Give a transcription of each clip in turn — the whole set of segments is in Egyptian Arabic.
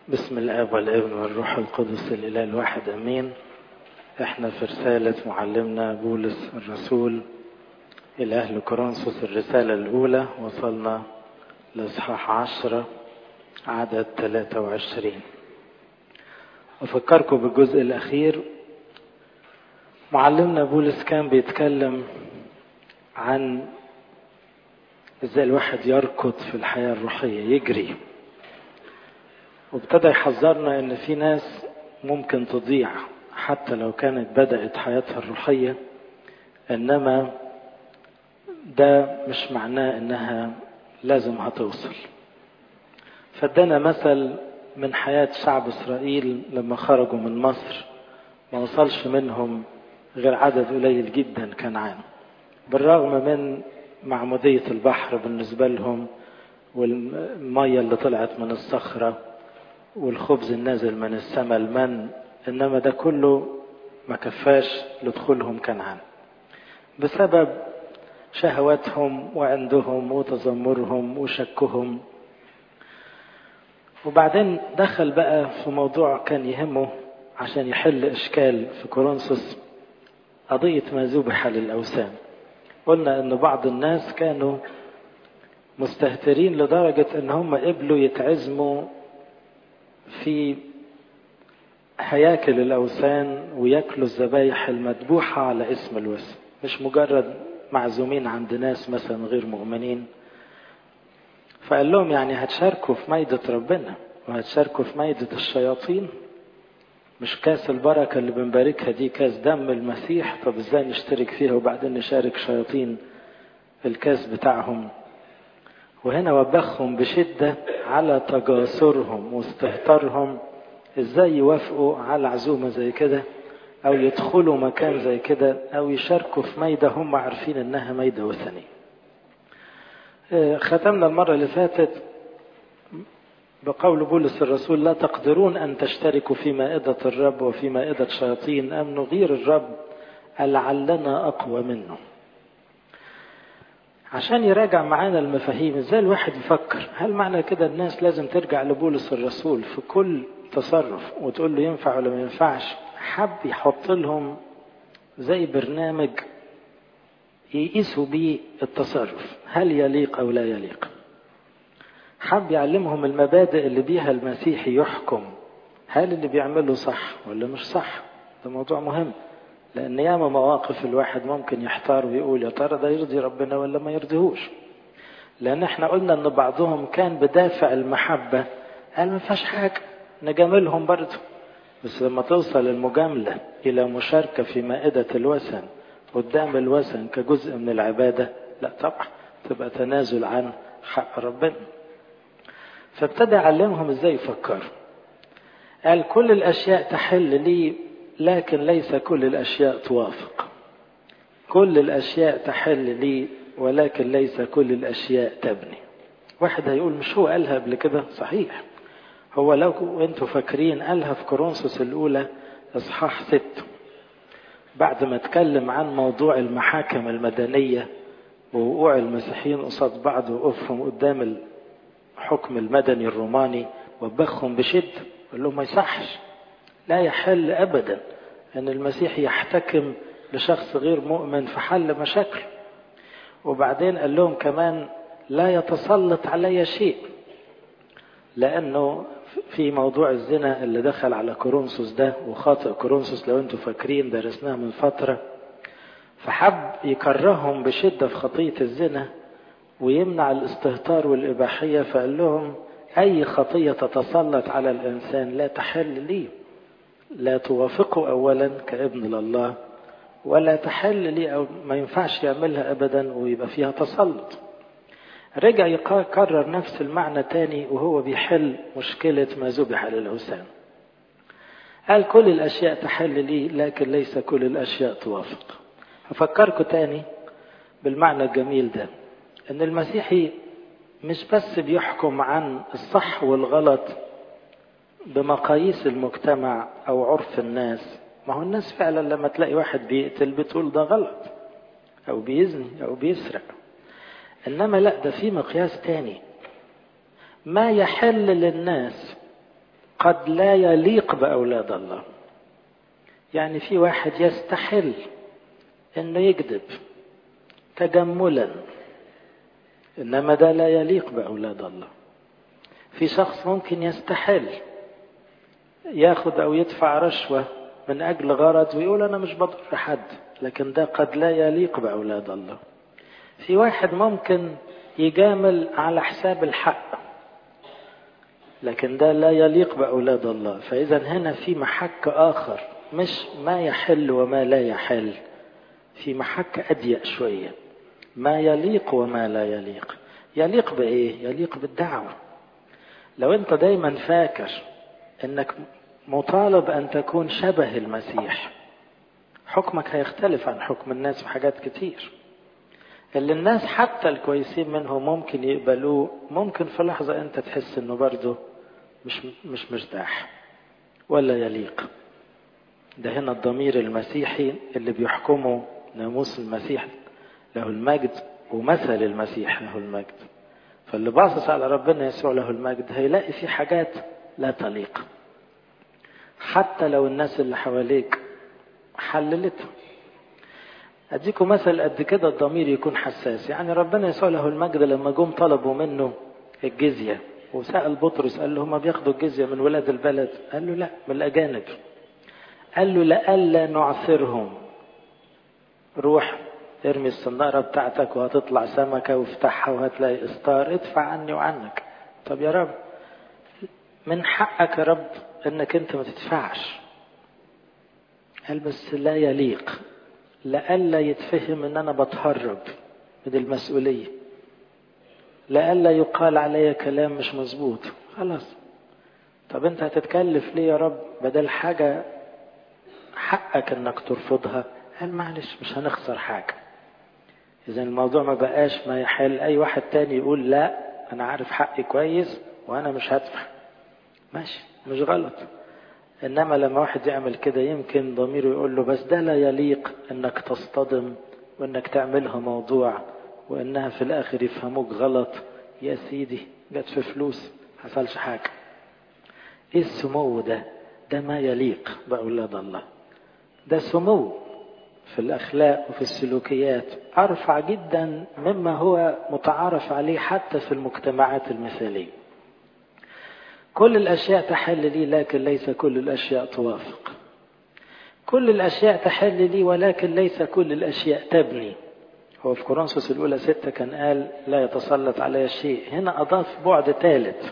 بسم الاب والابن والروح القدس الاله الواحد امين احنا في رسالة معلمنا بولس الرسول الى اهل كورنثوس الرسالة الاولى وصلنا لاصحاح عشرة عدد 23 افكركم بالجزء الاخير معلمنا بولس كان بيتكلم عن ازاي الواحد يركض في الحياة الروحية يجري وابتدى يحذرنا ان في ناس ممكن تضيع حتى لو كانت بدأت حياتها الروحية انما ده مش معناه انها لازم هتوصل فادانا مثل من حياة شعب اسرائيل لما خرجوا من مصر ما وصلش منهم غير عدد قليل جدا كنعان بالرغم من معمودية البحر بالنسبة لهم والمية اللي طلعت من الصخرة والخبز النازل من السماء المن إنما ده كله ما كفاش لدخولهم كنعان بسبب شهواتهم وعندهم وتذمرهم وشكهم وبعدين دخل بقى في موضوع كان يهمه عشان يحل إشكال في كورنثوس قضية ما ذبح للأوثان قلنا ان بعض الناس كانوا مستهترين لدرجة ان هم قبلوا يتعزموا في هياكل الاوثان وياكلوا الذبايح المذبوحة على اسم الوثن مش مجرد معزومين عند ناس مثلا غير مؤمنين فقال لهم يعني هتشاركوا في ميدة ربنا وهتشاركوا في ميدة الشياطين مش كاس البركة اللي بنباركها دي كاس دم المسيح طب ازاي نشترك فيها وبعدين نشارك شياطين الكاس بتاعهم وهنا وبخهم بشدة على تجاسرهم واستهتارهم ازاي يوافقوا على عزومة زي كده او يدخلوا مكان زي كده او يشاركوا في ميدة هم عارفين انها ميدة وثنية ختمنا المرة اللي فاتت بقول بولس الرسول لا تقدرون أن تشتركوا في مائدة الرب وفي مائدة شياطين أم نغير الرب لعلنا أقوى منه عشان يراجع معانا المفاهيم ازاي الواحد يفكر هل معنى كده الناس لازم ترجع لبولس الرسول في كل تصرف وتقول له ينفع ولا ما ينفعش حب يحط لهم زي برنامج يقيسوا بيه التصرف هل يليق او لا يليق حب يعلمهم المبادئ اللي بيها المسيح يحكم هل اللي بيعمله صح ولا مش صح ده موضوع مهم لان ياما مواقف الواحد ممكن يحتار ويقول يا ترى ده يرضي ربنا ولا ما يرضيهوش لان احنا قلنا ان بعضهم كان بدافع المحبة قال ما فيهاش حاجة نجاملهم برضه بس لما توصل المجاملة الى مشاركة في مائدة الوثن قدام الوثن كجزء من العبادة لا طبعا تبقى تنازل عن حق ربنا فابتدى يعلمهم ازاي يفكروا قال كل الاشياء تحل لي لكن ليس كل الاشياء توافق كل الاشياء تحل لي ولكن ليس كل الاشياء تبني واحد هيقول مش هو قالها قبل كده صحيح هو لو انتوا فاكرين قالها في كورنثوس الاولى اصحاح ست بعد ما اتكلم عن موضوع المحاكم المدنيه ووقوع المسيحيين قصاد بعض وقفهم قدام الحكم المدني الروماني وبخهم بشدة قال لهم ما يصحش لا يحل أبدا أن المسيح يحتكم لشخص غير مؤمن في حل مشاكل وبعدين قال لهم كمان لا يتسلط علي شيء لأنه في موضوع الزنا اللي دخل على كورنثوس ده وخاطئ كورنثوس لو انتوا فاكرين درسناه من فترة فحب يكرههم بشدة في خطية الزنا ويمنع الاستهتار والإباحية فقال لهم أي خطية تتسلط على الإنسان لا تحل لي لا توافقه أولا كابن لله ولا تحل لي أو ما ينفعش يعملها أبدا ويبقى فيها تسلط رجع يكرر نفس المعنى تاني وهو بيحل مشكلة ما ذبح للأوثان قال كل الأشياء تحل لي لكن ليس كل الأشياء توافق هفكركم تاني بالمعنى الجميل ده ان المسيحي مش بس بيحكم عن الصح والغلط بمقاييس المجتمع او عرف الناس ما هو الناس فعلا لما تلاقي واحد بيقتل بتقول ده غلط او بيزني او بيسرق انما لا ده في مقياس تاني ما يحل للناس قد لا يليق بأولاد الله يعني في واحد يستحل انه يكذب تجملا انما ده لا يليق باولاد الله في شخص ممكن يستحل ياخد او يدفع رشوه من اجل غرض ويقول انا مش بضر حد لكن ده قد لا يليق باولاد الله في واحد ممكن يجامل على حساب الحق لكن ده لا يليق باولاد الله فاذا هنا في محك اخر مش ما يحل وما لا يحل في محك أضيق شوية ما يليق وما لا يليق يليق بإيه؟ يليق بالدعوة لو أنت دايما فاكر أنك مطالب أن تكون شبه المسيح حكمك هيختلف عن حكم الناس في حاجات كتير اللي الناس حتى الكويسين منهم ممكن يقبلوه ممكن في لحظة أنت تحس أنه برضه مش مش مرتاح ولا يليق ده هنا الضمير المسيحي اللي بيحكمه ناموس المسيح له المجد ومثل المسيح له المجد فاللي باصص على ربنا يسوع له المجد هيلاقي في حاجات لا تليق حتى لو الناس اللي حواليك حللتها اديكم مثل قد كده الضمير يكون حساس يعني ربنا يسوع له المجد لما جم طلبوا منه الجزيه وسال بطرس قال له هما بياخدوا الجزيه من ولاد البلد قال له لا من الاجانب قال له لئلا نعثرهم روح ارمي الصنارة بتاعتك وهتطلع سمكة وافتحها وهتلاقي استار ادفع عني وعنك طب يا رب من حقك يا رب انك انت ما تدفعش قال بس لا يليق لئلا يتفهم ان انا بتهرب من المسؤولية لئلا يقال علي كلام مش مظبوط خلاص طب انت هتتكلف ليه يا رب بدل حاجة حقك انك ترفضها قال معلش مش هنخسر حاجة اذا الموضوع ما بقاش ما يحل اي واحد تاني يقول لا انا عارف حقي كويس وانا مش هدفع ماشي مش غلط انما لما واحد يعمل كده يمكن ضميره يقول له بس ده لا يليق انك تصطدم وانك تعملها موضوع وانها في الاخر يفهموك غلط يا سيدي جت في فلوس حصلش حاجة ايه السمو ده ده ما يليق بأولاد الله ده سمو في الأخلاق وفي السلوكيات أرفع جدا مما هو متعارف عليه حتى في المجتمعات المثالية كل الأشياء تحل لي لكن ليس كل الأشياء توافق كل الأشياء تحل لي ولكن ليس كل الأشياء تبني هو في كورنثوس الأولى ستة كان قال لا يتسلط علي شيء هنا أضاف بعد ثالث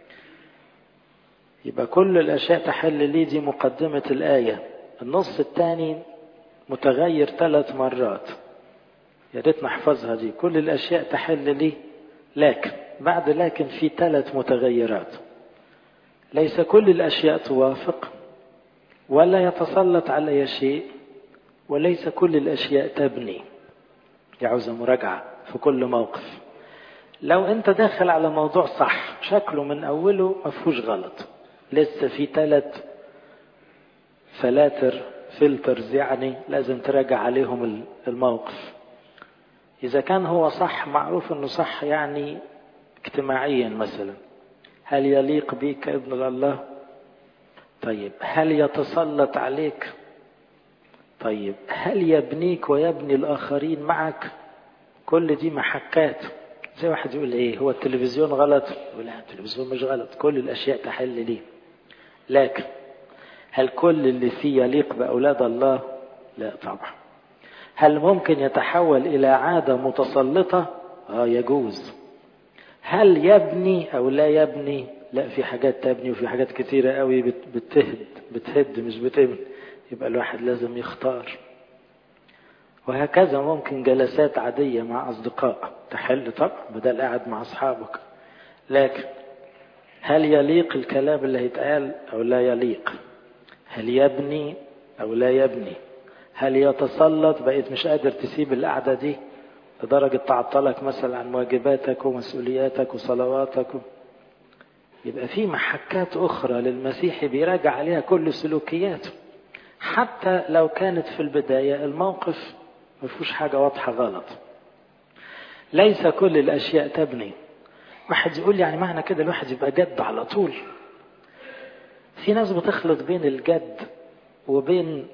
يبقى كل الأشياء تحل لي دي مقدمة الآية النص الثاني متغير ثلاث مرات يا ريت نحفظها دي كل الأشياء تحل لي لكن بعد لكن في ثلاث متغيرات ليس كل الأشياء توافق ولا يتسلط علي شيء وليس كل الأشياء تبني يعوز مراجعة في كل موقف لو انت داخل على موضوع صح شكله من اوله ما فيهوش غلط لسه في ثلاث فلاتر فلترز يعني لازم تراجع عليهم الموقف اذا كان هو صح معروف انه صح يعني اجتماعيا مثلا هل يليق بك كابن الله طيب هل يتسلط عليك طيب هل يبنيك ويبني الآخرين معك كل دي محكات زي واحد يقول ايه هو التلفزيون غلط يقول لا التلفزيون مش غلط كل الأشياء تحل ليه لكن هل كل اللي فيه يليق بأولاد الله لا طبعا هل ممكن يتحول إلى عادة متسلطة اه يجوز هل يبني أو لا يبني لا في حاجات تبني وفي حاجات كتيرة قوي بتهد بتهد مش بتبني يبقى الواحد لازم يختار وهكذا ممكن جلسات عادية مع أصدقاء تحل طبعا بدل قاعد مع أصحابك لكن هل يليق الكلام اللي هيتقال أو لا يليق هل يبني أو لا يبني هل يتسلط بقيت مش قادر تسيب القعدة دي لدرجة تعطلك مثلا عن واجباتك ومسؤولياتك وصلواتك يبقى في محكات أخرى للمسيح بيراجع عليها كل سلوكياته حتى لو كانت في البداية الموقف ما فيهوش حاجة واضحة غلط ليس كل الأشياء تبني واحد يقول يعني معنى كده الواحد يبقى جد على طول في ناس بتخلط بين الجد وبين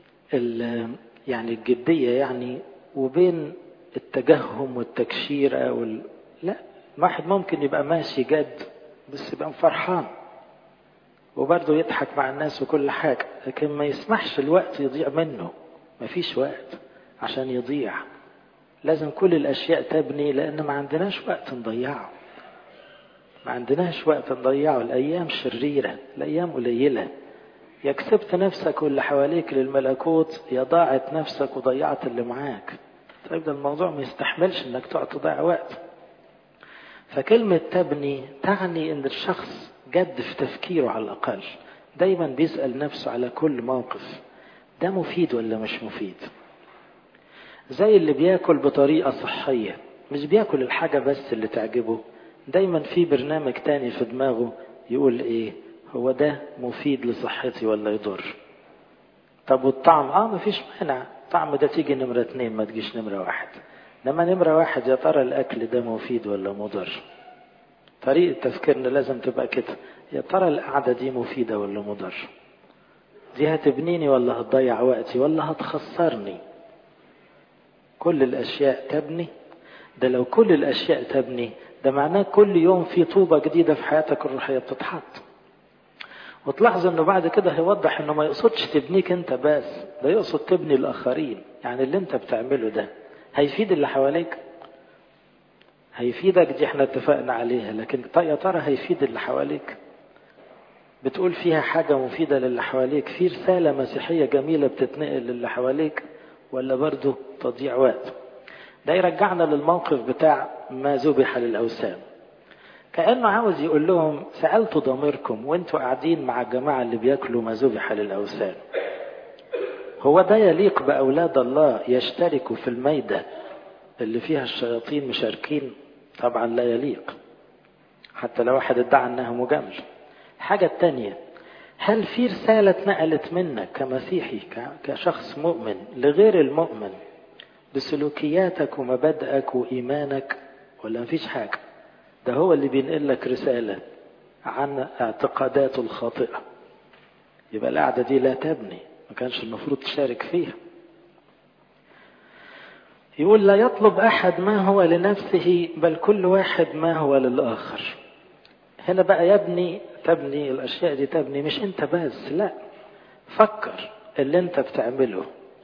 يعني الجدية يعني وبين التجهم والتكشير أو ال... لا واحد ممكن يبقى ماشي جد بس يبقى فرحان وبرضه يضحك مع الناس وكل حاجة لكن ما يسمحش الوقت يضيع منه ما فيش وقت عشان يضيع لازم كل الأشياء تبني لأن ما عندناش وقت نضيعه ما عندناش وقت نضيعه الأيام شريرة الأيام قليلة يا كسبت نفسك واللي حواليك للملكوت يا ضاعت نفسك وضيعت اللي معاك طيب ده الموضوع ما يستحملش انك تقعد تضيع وقت فكلمة تبني تعني ان الشخص جد في تفكيره على الأقل دايما بيسأل نفسه على كل موقف ده مفيد ولا مش مفيد زي اللي بياكل بطريقة صحية مش بياكل الحاجة بس اللي تعجبه دايما في برنامج تاني في دماغه يقول ايه هو ده مفيد لصحتي ولا يضر طب والطعم اه مفيش مانع الطعم ده تيجي نمرة اتنين ما تجيش نمرة واحد انما نمرة واحد يا ترى الاكل ده مفيد ولا مضر طريقة تفكيرنا لازم تبقى كده يا ترى القعدة دي مفيدة ولا مضر دي هتبنيني ولا هتضيع وقتي ولا هتخسرني كل الاشياء تبني ده لو كل الاشياء تبني ده معناه كل يوم في طوبة جديدة في حياتك الروحية بتتحط وتلاحظ انه بعد كده هيوضح انه ما يقصدش تبنيك انت بس ده يقصد تبني الاخرين يعني اللي انت بتعمله ده هيفيد اللي حواليك هيفيدك دي احنا اتفقنا عليها لكن يا ترى هيفيد اللي حواليك بتقول فيها حاجة مفيدة للي حواليك في رسالة مسيحية جميلة بتتنقل للي حواليك ولا برضه تضييع وقت ده يرجعنا للموقف بتاع ما ذبح للأوثان كأنه عاوز يقول لهم سألتوا ضميركم وانتوا قاعدين مع الجماعة اللي بياكلوا ما ذبح للأوثان هو ده يليق بأولاد الله يشتركوا في الميدة اللي فيها الشياطين مشاركين طبعا لا يليق حتى لو واحد ادعى انها مجامل الحاجة التانية هل في رسالة اتنقلت منك كمسيحي كشخص مؤمن لغير المؤمن بسلوكياتك ومبادئك وإيمانك ولا مفيش حاجة ده هو اللي بينقل لك رسالة عن اعتقاداته الخاطئة يبقى القعدة دي لا تبني ما كانش المفروض تشارك فيها يقول لا يطلب أحد ما هو لنفسه بل كل واحد ما هو للآخر هنا بقى يبني تبني الأشياء دي تبني مش أنت بس لا فكر اللي أنت بتعمله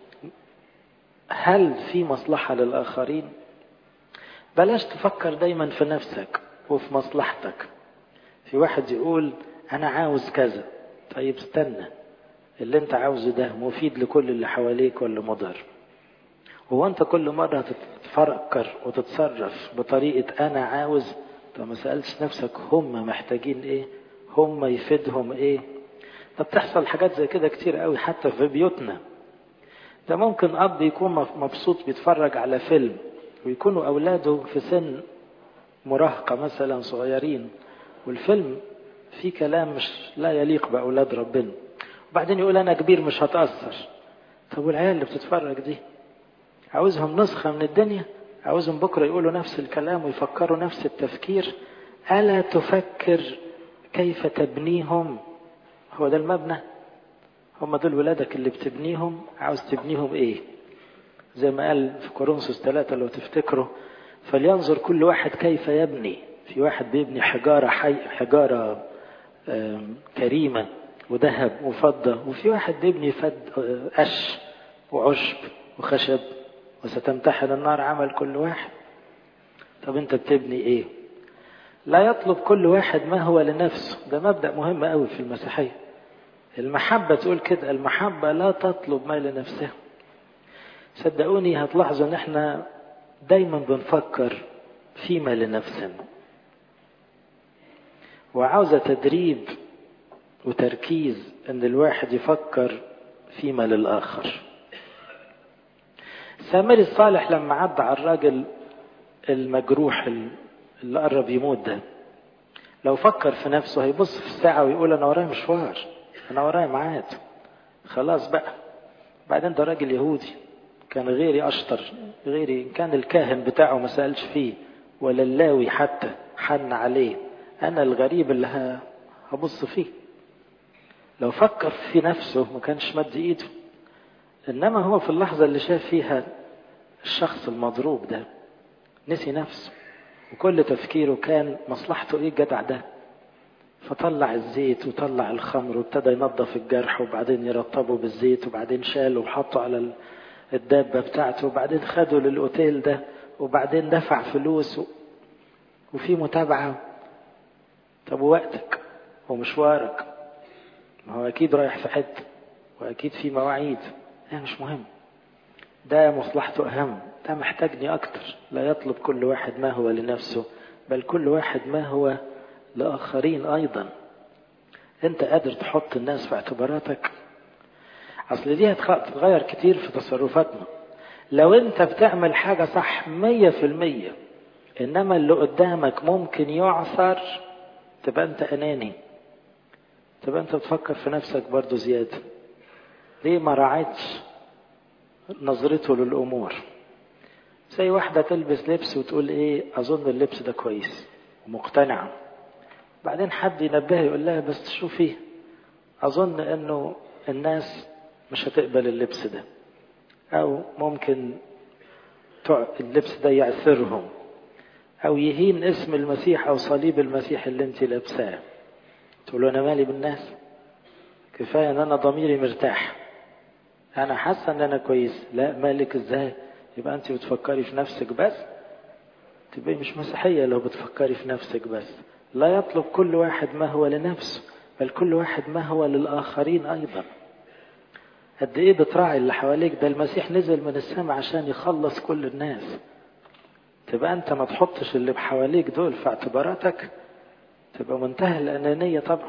هل في مصلحة للآخرين بلاش تفكر دايما في نفسك وفي مصلحتك في واحد يقول أنا عاوز كذا طيب استنى اللي أنت عاوزه ده مفيد لكل اللي حواليك ولا مضر هو أنت كل مرة تفكر وتتصرف بطريقة أنا عاوز طب ما سألتش نفسك هم محتاجين إيه هم يفيدهم إيه طب بتحصل حاجات زي كده كتير قوي حتى في بيوتنا ده ممكن أب يكون مبسوط بيتفرج على فيلم ويكونوا أولاده في سن مراهقة مثلا صغيرين والفيلم فيه كلام مش لا يليق بأولاد ربنا وبعدين يقول أنا كبير مش هتأثر طب والعيال اللي بتتفرج دي عاوزهم نسخة من الدنيا عاوزهم بكرة يقولوا نفس الكلام ويفكروا نفس التفكير ألا تفكر كيف تبنيهم هو ده المبنى هم دول ولادك اللي بتبنيهم عاوز تبنيهم ايه زي ما قال في كورنثوس ثلاثة لو تفتكروا فلينظر كل واحد كيف يبني في واحد بيبني حجارة حي حجارة كريمة وذهب وفضة وفي واحد بيبني فد قش وعشب وخشب وستمتحن النار عمل كل واحد طب انت بتبني ايه لا يطلب كل واحد ما هو لنفسه ده مبدأ مهم قوي في المسيحية المحبة تقول كده المحبة لا تطلب ما لنفسها صدقوني هتلاحظوا ان احنا دايما بنفكر فيما لنفسنا وعاوزة تدريب وتركيز ان الواحد يفكر فيما للآخر سامري الصالح لما عدى على الراجل المجروح اللي قرب يموت ده لو فكر في نفسه هيبص في الساعة ويقول أنا ورايا مشوار أنا ورايا ميعاد خلاص بقى بعدين ده راجل يهودي كان غيري أشطر غيري كان الكاهن بتاعه ما سألش فيه ولا اللاوي حتى حن عليه أنا الغريب اللي هبص فيه لو فكر في نفسه ما كانش مد ايده انما هو في اللحظة اللي شاف فيها الشخص المضروب ده نسي نفسه وكل تفكيره كان مصلحته ايه الجدع ده فطلع الزيت وطلع الخمر وابتدى ينظف الجرح وبعدين يرطبه بالزيت وبعدين شاله وحطه على الدابة بتاعته وبعدين خده للأوتيل ده وبعدين دفع فلوس و... وفي متابعة طب وقتك ومشوارك ما هو أكيد رايح في حتة وأكيد في مواعيد ده مش مهم ده مصلحته أهم ده محتاجني أكتر لا يطلب كل واحد ما هو لنفسه بل كل واحد ما هو لآخرين أيضا أنت قادر تحط الناس في اعتباراتك أصل دي هتغير كتير في تصرفاتنا لو أنت بتعمل حاجة صح مية في المية إنما اللي قدامك ممكن يعثر تبقى أنت أناني تبقى أنت بتفكر في نفسك برضو زيادة ليه ما راعيتش نظرته للأمور زي واحدة تلبس لبس وتقول إيه أظن اللبس ده كويس ومقتنعة بعدين حد ينبهها يقول لها بس شوفي أظن إنه الناس مش هتقبل اللبس ده أو ممكن اللبس ده يعثرهم أو يهين اسم المسيح أو صليب المسيح اللي أنت لابساه تقول له أنا مالي بالناس كفاية إن أنا ضميري مرتاح أنا حاسة إن أنا كويس لا مالك إزاي يبقى أنت بتفكري في نفسك بس تبقي مش مسيحية لو بتفكري في نفسك بس لا يطلب كل واحد ما هو لنفسه بل كل واحد ما هو للآخرين أيضا قد إيه بتراعي اللي حواليك ده المسيح نزل من السماء عشان يخلص كل الناس تبقى أنت ما تحطش اللي بحواليك دول في اعتباراتك تبقى منتهى الأنانية طبعا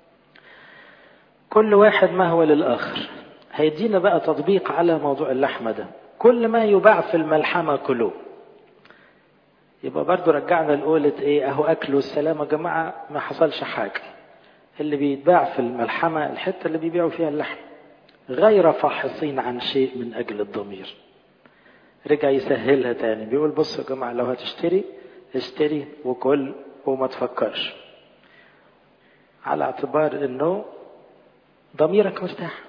كل واحد ما هو للآخر هيدينا بقى تطبيق على موضوع اللحمة ده كل ما يباع في الملحمة كلوه يبقى برضو رجعنا لقولة ايه اهو اكل والسلام يا جماعة ما حصلش حاجة اللي بيتباع في الملحمة الحتة اللي بيبيعوا فيها اللحم غير فاحصين عن شيء من اجل الضمير رجع يسهلها تاني بيقول بصوا يا جماعة لو هتشتري اشتري وكل وما تفكرش على اعتبار انه ضميرك مرتاح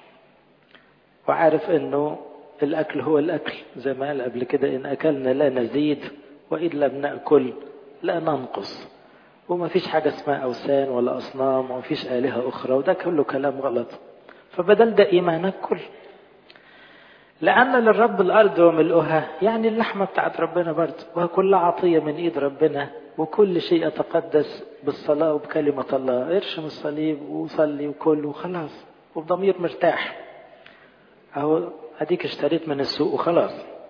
وعارف انه الاكل هو الاكل زي ما قال قبل كده ان اكلنا لا نزيد وإن لم نأكل لا ننقص وما فيش حاجة اسمها أوثان ولا أصنام وما فيش آلهة أخرى وده كله كلام غلط فبدل ده إيمانك كل لأن للرب الأرض وملؤها يعني اللحمة بتاعت ربنا برضه وكل عطية من إيد ربنا وكل شيء يتقدس بالصلاة وبكلمة الله ارشم الصليب وصلي وكل وخلاص وبضمير مرتاح أهو أديك اشتريت من السوق وخلاص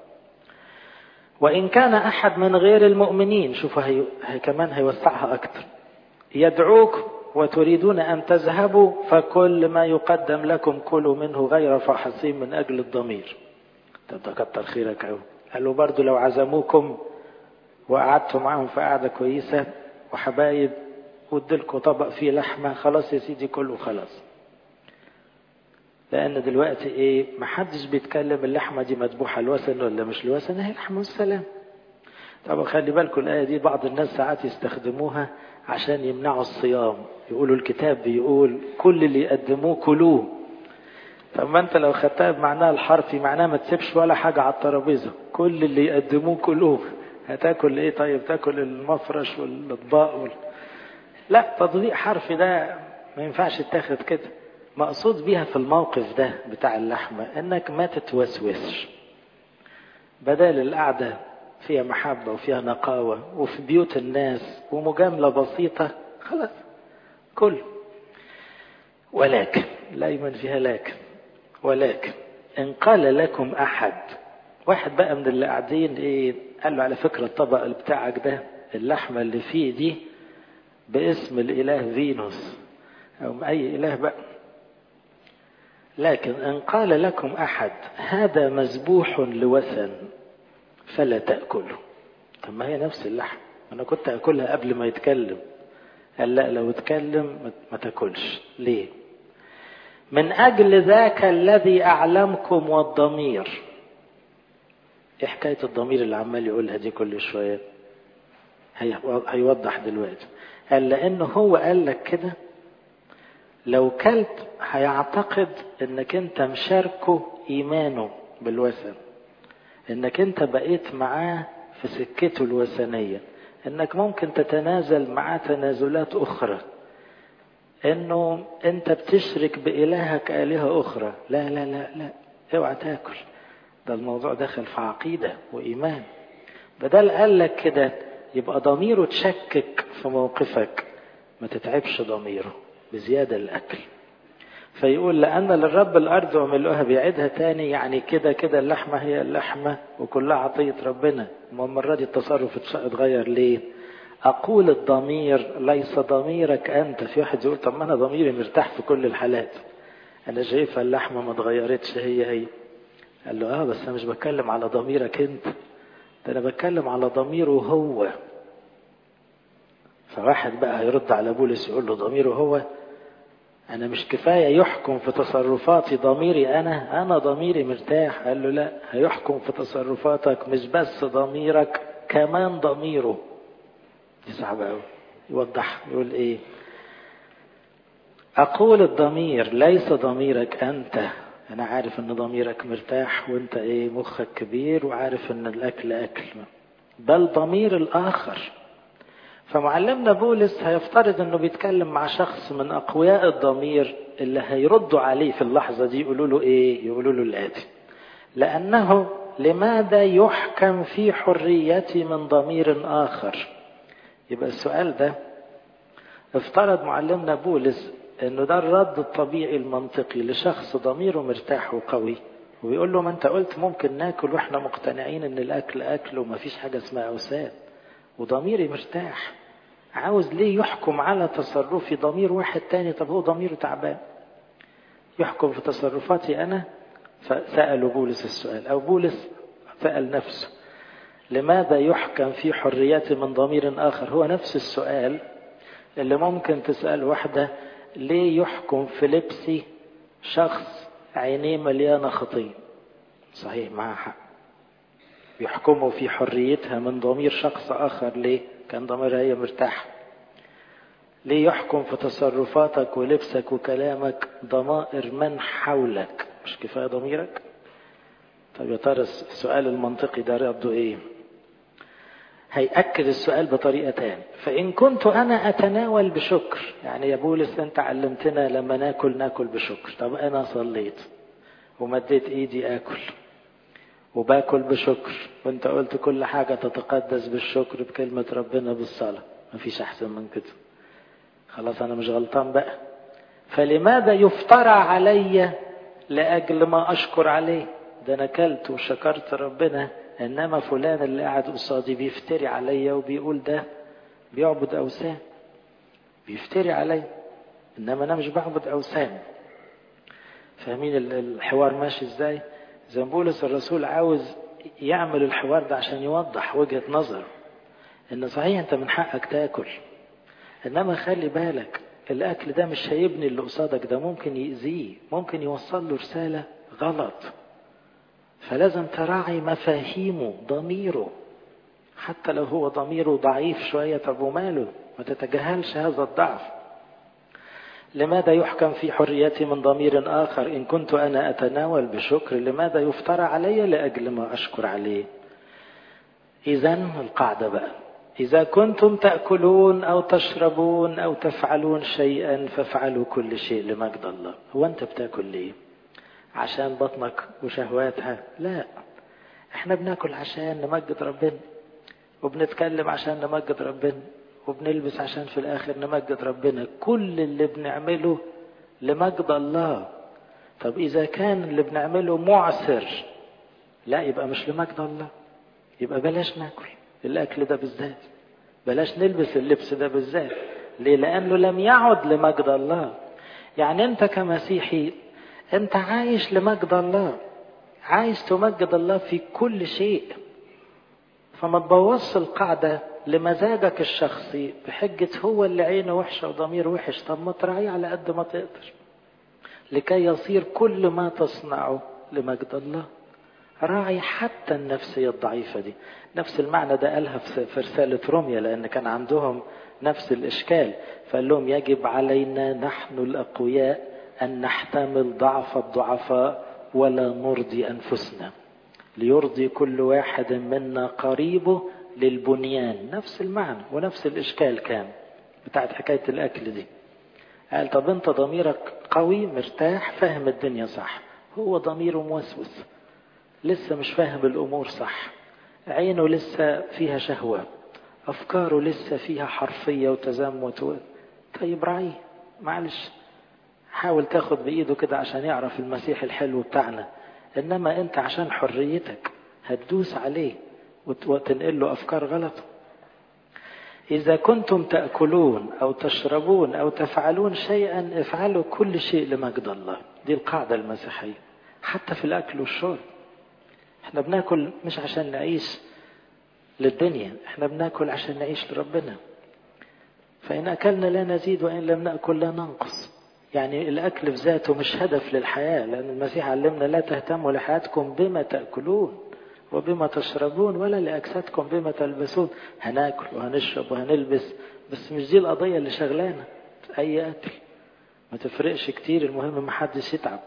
وإن كان أحد من غير المؤمنين شوفوا هي, هي كمان هيوسعها أكتر يدعوك وتريدون أن تذهبوا فكل ما يقدم لكم كلوا منه غير فاحصين من أجل الضمير طب ده كتر خيرك أوي قالوا برضو لو عزموكم وقعدتوا معاهم في قعدة كويسة وحبايب وادلكوا طبق فيه لحمة خلاص يا سيدي كله خلاص لأن دلوقتي إيه محدش بيتكلم اللحمة دي مذبوحة الوثن ولا مش الوثن هي لحمة والسلام طبعا خلي بالكم الآية دي بعض الناس ساعات يستخدموها عشان يمنعوا الصيام يقولوا الكتاب بيقول كل اللي يقدموه كلوه طب ما انت لو خدتها بمعناها الحرفي معناها ما تسيبش ولا حاجة على الترابيزة كل اللي يقدموه كلوه هتاكل ايه طيب تاكل المفرش والاطباق وال... لا تطبيق حرفي ده ما ينفعش يتاخد كده مقصود بيها في الموقف ده بتاع اللحمة انك ما تتوسوسش بدل القعدة فيها محبة وفيها نقاوة وفي بيوت الناس ومجاملة بسيطة خلاص كل ولكن لا يمن فيها لكن ولكن إن قال لكم أحد واحد بقى من اللي قاعدين إيه قال له على فكرة الطبق اللي بتاعك ده اللحمة اللي فيه دي باسم الإله فينوس أو أي إله بقى لكن إن قال لكم أحد هذا مذبوح لوثن فلا تأكله طب ما هي نفس اللحم أنا كنت أكلها قبل ما يتكلم قال لا لو اتكلم ما تاكلش ليه من أجل ذاك الذي أعلمكم والضمير إيه حكاية الضمير اللي عمال يقولها دي كل شوية هيوضح دلوقتي قال لأنه هو قال لك كده لو كلب هيعتقد انك انت مشاركه ايمانه بالوثن انك انت بقيت معاه في سكته الوثنية انك ممكن تتنازل معاه تنازلات اخرى انه انت بتشرك بإلهك آلهة اخرى لا لا لا لا اوعى تاكل ده الموضوع دخل في عقيدة وإيمان بدل قال لك كده يبقى ضميره تشكك في موقفك ما تتعبش ضميره بزيادة الأكل فيقول لأن للرب الأرض وملؤها بيعيدها تاني يعني كده كده اللحمة هي اللحمة وكلها عطية ربنا ما المرة دي التصرف اتغير ليه أقول الضمير ليس ضميرك أنت في واحد يقول طب ما أنا ضميري مرتاح في كل الحالات أنا شايفها اللحمة ما اتغيرتش هي هي قال له اه بس انا مش بتكلم على ضميرك انت ده انا بتكلم على ضميره هو فواحد بقى هيرد على بولس يقول له ضميره هو انا مش كفايه يحكم في تصرفاتي ضميري انا انا ضميري مرتاح قال له لا هيحكم في تصرفاتك مش بس ضميرك كمان ضميره دي صعبه قوي يوضح يقول ايه اقول الضمير ليس ضميرك انت انا عارف ان ضميرك مرتاح وانت ايه مخك كبير وعارف ان الاكل اكل بل ضمير الاخر فمعلمنا بولس هيفترض انه بيتكلم مع شخص من اقوياء الضمير اللي هيردوا عليه في اللحظه دي يقولوا له ايه يقولوا له الاتي لانه لماذا يحكم في حريتي من ضمير اخر يبقى السؤال ده افترض معلمنا بولس انه ده الرد الطبيعي المنطقي لشخص ضميره مرتاح وقوي وبيقول له ما انت قلت ممكن ناكل واحنا مقتنعين ان الاكل اكل ومفيش حاجه اسمها اوسان وضميري مرتاح عاوز ليه يحكم على تصرفي ضمير واحد تاني طب هو ضميره تعبان يحكم في تصرفاتي انا فسألوا بولس السؤال او بولس سأل نفسه لماذا يحكم في حريتي من ضمير اخر هو نفس السؤال اللي ممكن تسأل واحدة ليه يحكم في لبسي شخص عينيه مليانة خطية صحيح معها حق يحكموا في حريتها من ضمير شخص آخر ليه كان ضميرها هي مرتاحة ليه يحكم في تصرفاتك ولبسك وكلامك ضمائر من حولك مش كفاية ضميرك طيب يا ترى السؤال المنطقي ده رده ايه هيأكد السؤال بطريقة تاني فإن كنت أنا أتناول بشكر يعني يا بولس أنت علمتنا لما ناكل ناكل بشكر طب أنا صليت ومديت إيدي آكل وباكل بشكر وأنت قلت كل حاجة تتقدس بالشكر بكلمة ربنا بالصلاة مفيش أحسن من كده خلاص أنا مش غلطان بقى فلماذا يفترى علي لأجل ما أشكر عليه ده أنا كلت وشكرت ربنا انما فلان اللي قاعد قصادي بيفتري عليا وبيقول ده بيعبد اوثان بيفتري عليا انما انا مش بعبد اوثان فاهمين الحوار ماشي ازاي زي ما بولس الرسول عاوز يعمل الحوار ده عشان يوضح وجهة نظر ان صحيح انت من حقك تاكل انما خلي بالك الاكل ده مش هيبني اللي قصادك ده ممكن يأذيه ممكن يوصل له رسالة غلط فلازم تراعي مفاهيمه ضميره حتى لو هو ضميره ضعيف شوية طب وماله ما تتجاهلش هذا الضعف لماذا يحكم في حريتي من ضمير آخر إن كنت أنا أتناول بشكر لماذا يفترى علي لأجل ما أشكر عليه إذا القاعدة بقى إذا كنتم تأكلون أو تشربون أو تفعلون شيئا فافعلوا كل شيء لمجد الله هو أنت بتاكل ليه عشان بطنك وشهواتها لا احنا بناكل عشان نمجد ربنا وبنتكلم عشان نمجد ربنا وبنلبس عشان في الاخر نمجد ربنا كل اللي بنعمله لمجد الله طب اذا كان اللي بنعمله معسر لا يبقى مش لمجد الله يبقى بلاش ناكل الاكل ده بالذات بلاش نلبس اللبس ده بالذات ليه لانه لم يعد لمجد الله يعني انت كمسيحي انت عايش لمجد الله عايز تمجد الله في كل شيء فما تبوظش القاعدة لمزاجك الشخصي بحجة هو اللي عينه وحشة وضمير وحش طب ما تراعيه على قد ما تقدر لكي يصير كل ما تصنعه لمجد الله راعي حتى النفسية الضعيفة دي نفس المعنى ده قالها في رسالة روميا لأن كان عندهم نفس الإشكال فقال لهم يجب علينا نحن الأقوياء أن نحتمل ضعف الضعفاء ولا نرضي أنفسنا ليرضي كل واحد منا قريبه للبنيان نفس المعنى ونفس الإشكال كان بتاعت حكاية الأكل دي قال طب أنت ضميرك قوي مرتاح فاهم الدنيا صح هو ضميره موسوس لسه مش فاهم الأمور صح عينه لسه فيها شهوة أفكاره لسه فيها حرفية وتزمت و... طيب راعيه معلش حاول تاخد بإيده كده عشان يعرف المسيح الحلو بتاعنا إنما أنت عشان حريتك هتدوس عليه وتنقل له أفكار غلط إذا كنتم تأكلون أو تشربون أو تفعلون شيئا افعلوا كل شيء لمجد الله دي القاعدة المسيحية حتى في الأكل والشرب احنا بناكل مش عشان نعيش للدنيا احنا بناكل عشان نعيش لربنا فإن أكلنا لا نزيد وإن لم نأكل لا ننقص يعني الأكل في ذاته مش هدف للحياة لأن المسيح علمنا لا تهتموا لحياتكم بما تأكلون وبما تشربون ولا لأجسادكم بما تلبسون هناكل وهنشرب وهنلبس بس مش دي القضية اللي شغلانة أي أكل ما تفرقش كتير المهم ما حدش يتعب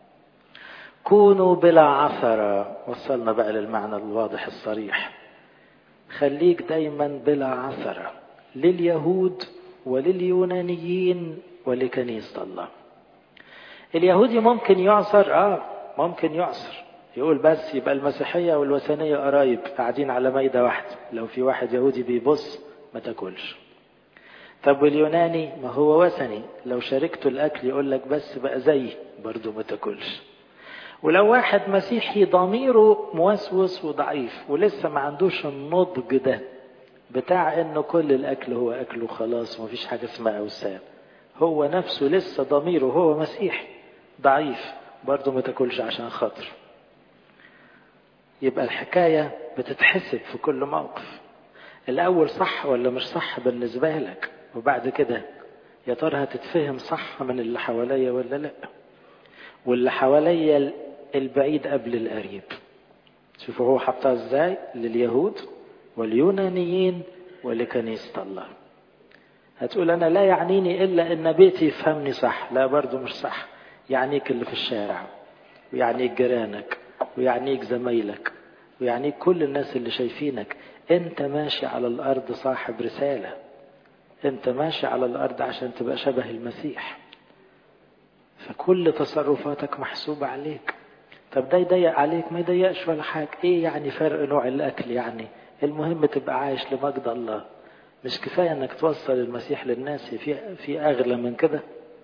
كونوا بلا عثرة وصلنا بقى للمعنى الواضح الصريح خليك دايما بلا عثرة لليهود ولليونانيين ولكنيسة الله اليهودي ممكن يعصر اه ممكن يعصر يقول بس يبقى المسيحية والوثنية قرايب قاعدين على ميدة واحدة لو في واحد يهودي بيبص ما تاكلش طب واليوناني ما هو وثني لو شاركته الأكل يقول لك بس بقى زي برضه ما تاكلش ولو واحد مسيحي ضميره موسوس وضعيف ولسه ما عندوش النضج ده بتاع انه كل الاكل هو اكل وخلاص ومفيش حاجه اسمها اوسام هو نفسه لسه ضميره هو مسيحي ضعيف برضه ما تاكلش عشان خاطر يبقى الحكايه بتتحسب في كل موقف الاول صح ولا مش صح بالنسبه لك وبعد كده يا ترى هتتفهم صح من اللي حواليا ولا لا واللي حواليا البعيد قبل القريب شوفوا هو حطها ازاي لليهود واليونانيين ولكنيسة الله هتقول انا لا يعنيني الا ان بيتي يفهمني صح لا برضو مش صح يعنيك اللي في الشارع ويعنيك جيرانك ويعنيك زمايلك ويعنيك كل الناس اللي شايفينك انت ماشي على الارض صاحب رسالة انت ماشي على الارض عشان تبقى شبه المسيح فكل تصرفاتك محسوبة عليك طب ده يضيق عليك ما يضيقش ولا حاجة ايه يعني فرق نوع الاكل يعني المهم تبقى عايش لمجد الله مش كفاية انك توصل المسيح للناس في في اغلى من كده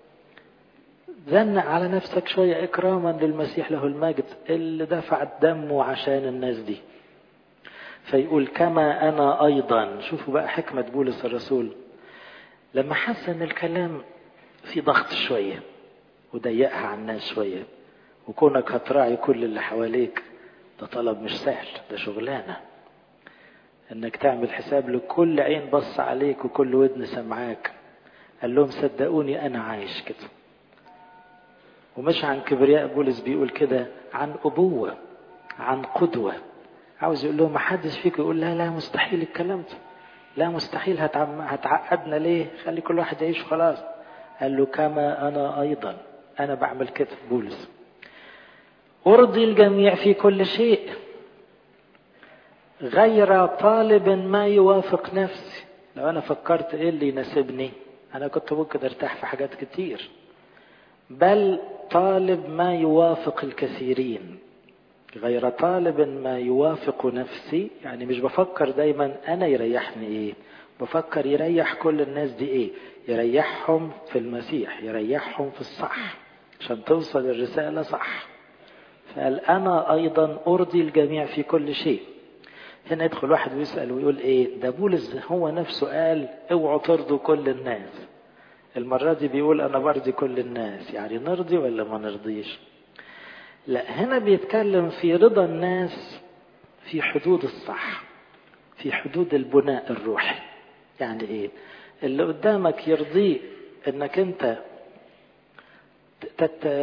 زنق على نفسك شوية اكراما للمسيح له المجد اللي دفع دمه عشان الناس دي فيقول كما انا ايضا شوفوا بقى حكمة بولس الرسول لما حس ان الكلام في ضغط شويه وضيقها على الناس شوية وكونك هتراعي كل اللي حواليك ده طلب مش سهل ده شغلانة انك تعمل حساب لكل عين بص عليك وكل ودن سمعاك قال لهم صدقوني انا عايش كده ومش عن كبرياء بولس بيقول كده عن ابوة عن قدوة عاوز يقول لهم محدش فيكم يقول لا لا مستحيل الكلام ده لا مستحيل هتعم... هتعقدنا ليه خلي كل واحد يعيش خلاص قال له كما انا ايضا أنا بعمل كده بولس أرضي الجميع في كل شيء غير طالب ما يوافق نفسي لو أنا فكرت إيه اللي يناسبني أنا كنت ممكن أرتاح في حاجات كتير بل طالب ما يوافق الكثيرين غير طالب ما يوافق نفسي يعني مش بفكر دايما أنا يريحني إيه بفكر يريح كل الناس دي إيه يريحهم في المسيح يريحهم في الصح عشان توصل الرسالة صح فقال أنا أيضا أرضي الجميع في كل شيء هنا يدخل واحد ويسأل ويقول إيه ده بولس هو نفسه قال اوعوا ترضوا كل الناس المرة دي بيقول أنا برضي كل الناس يعني نرضي ولا ما نرضيش لا هنا بيتكلم في رضا الناس في حدود الصح في حدود البناء الروحي يعني ايه اللي قدامك يرضيه انك انت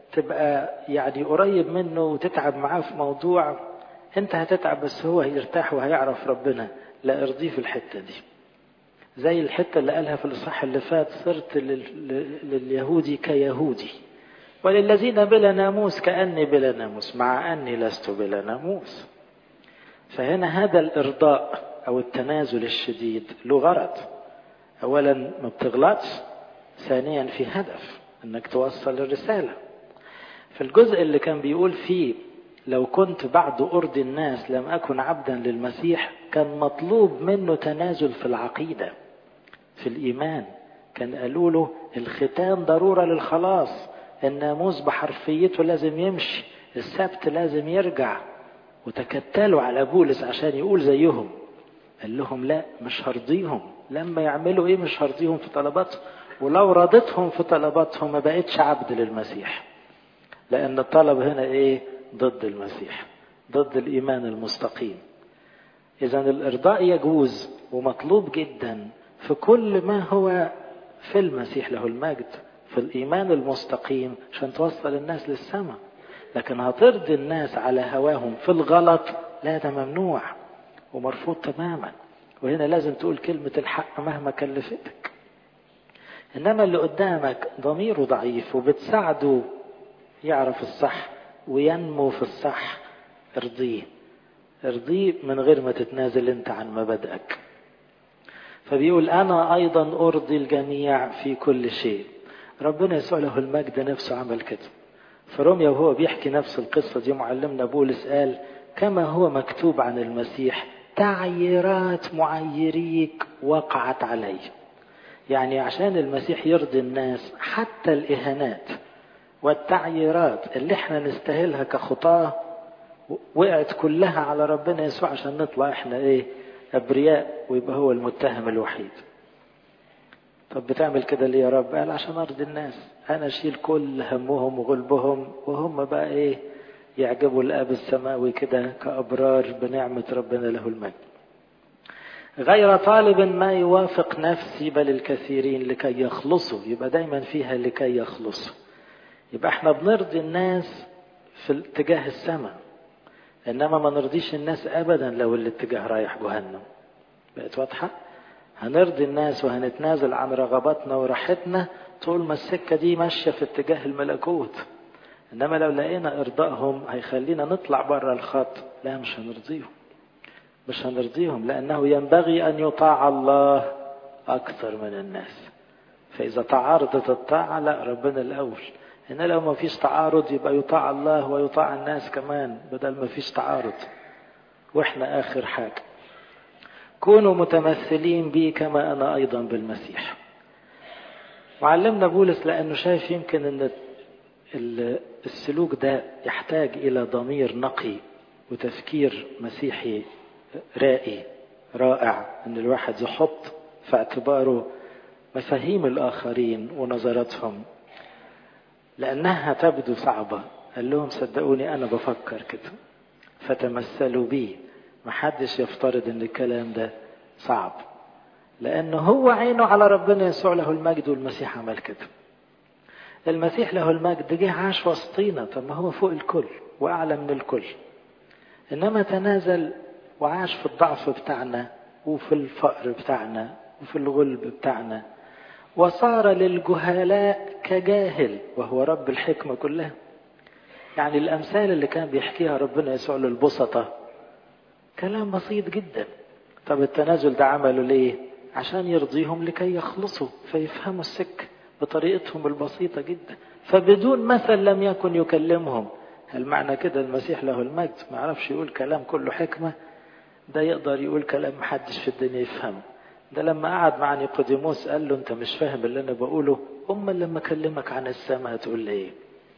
تبقى يعني قريب منه وتتعب معاه في موضوع انت هتتعب بس هو هيرتاح وهيعرف ربنا لا ارضيه في الحتة دي زي الحتة اللي قالها في الإصحاح اللي فات صرت لليهودي كيهودي وللذين بلا ناموس كأني بلا ناموس مع أني لست بلا ناموس فهنا هذا الإرضاء أو التنازل الشديد له غرض أولا ما بتغلطش ثانيا في هدف أنك توصل الرسالة في الجزء اللي كان بيقول فيه لو كنت بعد أرضي الناس لم أكن عبدا للمسيح كان مطلوب منه تنازل في العقيدة في الإيمان كان قالوا له الختان ضرورة للخلاص الناموس بحرفيته لازم يمشي السبت لازم يرجع وتكتلوا على بولس عشان يقول زيهم قال لهم لا مش هرضيهم لما يعملوا ايه مش هرضيهم في طلباتهم ولو رضيتهم في طلباتهم ما بقتش عبد للمسيح لان الطلب هنا ايه ضد المسيح ضد الايمان المستقيم اذا الارضاء يجوز ومطلوب جدا في كل ما هو في المسيح له المجد في الايمان المستقيم عشان توصل الناس للسماء لكن هترضي الناس على هواهم في الغلط لا ده ممنوع ومرفوض تماما وهنا لازم تقول كلمة الحق مهما كلفتك إنما اللي قدامك ضميره ضعيف وبتساعده يعرف الصح وينمو في الصح ارضيه ارضيه من غير ما تتنازل انت عن مبادئك فبيقول انا ايضا ارضي الجميع في كل شيء ربنا يسوع له المجد نفسه عمل كده فروميا وهو بيحكي نفس القصة دي معلمنا بولس قال كما هو مكتوب عن المسيح تعييرات معيريك وقعت علي يعني عشان المسيح يرضي الناس حتى الإهانات والتعييرات اللي احنا نستاهلها كخطاة وقعت كلها على ربنا يسوع عشان نطلع احنا ايه ابرياء ويبقى هو المتهم الوحيد طب بتعمل كده ليه يا رب قال عشان ارضي الناس انا اشيل كل همهم وغلبهم وهم بقى ايه يعجبوا الاب السماوي كده كابرار بنعمه ربنا له المجد غير طالب ما يوافق نفسي بل الكثيرين لكي يخلصوا يبقى دايما فيها لكي يخلصوا يبقى احنا بنرضي الناس في اتجاه السماء انما ما نرضيش الناس ابدا لو الاتجاه رايح جهنم بقت واضحه هنرضي الناس وهنتنازل عن رغباتنا وراحتنا طول ما السكه دي ماشيه في اتجاه الملكوت انما لو لقينا ارضائهم هيخلينا نطلع بره الخط لا مش هنرضيهم مش هنرضيهم لانه ينبغي ان يطاع الله اكثر من الناس فاذا تعارضت الطاعه لا ربنا الاول ان لو ما فيش تعارض يبقى يطاع الله ويطاع الناس كمان بدل ما فيش تعارض واحنا اخر حاجه كونوا متمثلين بي كما انا ايضا بالمسيح وعلمنا بولس لانه شايف يمكن ان السلوك ده يحتاج الى ضمير نقي وتفكير مسيحي رائي رائع ان الواحد يحط في اعتباره مفاهيم الاخرين ونظراتهم لانها تبدو صعبه قال لهم صدقوني انا بفكر كده فتمثلوا بي محدش يفترض ان الكلام ده صعب لانه هو عينه على ربنا يسوع له المجد والمسيح عمل كده المسيح له المجد جه عاش وسطينا طب ما هو فوق الكل واعلى من الكل انما تنازل وعاش في الضعف بتاعنا وفي الفقر بتاعنا وفي الغلب بتاعنا وصار للجهلاء كجاهل وهو رب الحكمة كلها يعني الأمثال اللي كان بيحكيها ربنا يسوع للبسطة كلام بسيط جدا طب التنازل ده عمله ليه عشان يرضيهم لكي يخلصوا فيفهموا السكة بطريقتهم البسيطة جدا فبدون مثل لم يكن يكلمهم هل معنى كده المسيح له المجد ما يعرفش يقول كلام كله حكمة ده يقدر يقول كلام محدش في الدنيا يفهمه ده لما قعد مع نيقوديموس قال له انت مش فاهم اللي انا بقوله اما لما اكلمك عن السماء هتقول لي ايه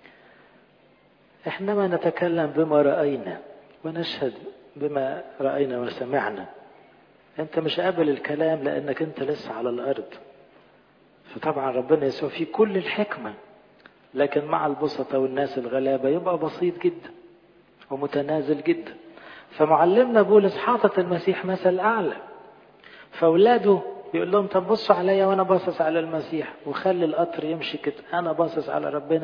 احنا ما نتكلم بما راينا ونشهد بما راينا وسمعنا انت مش قابل الكلام لانك انت لسه على الارض فطبعا ربنا يسوع فيه كل الحكمه لكن مع البسطة والناس الغلابة يبقى بسيط جدا ومتنازل جدا فمعلمنا بولس حاطط المسيح مثل أعلى فأولاده يقول لهم طب بصوا عليا وأنا باصص على المسيح وخلي القطر يمشي كده أنا باصص على ربنا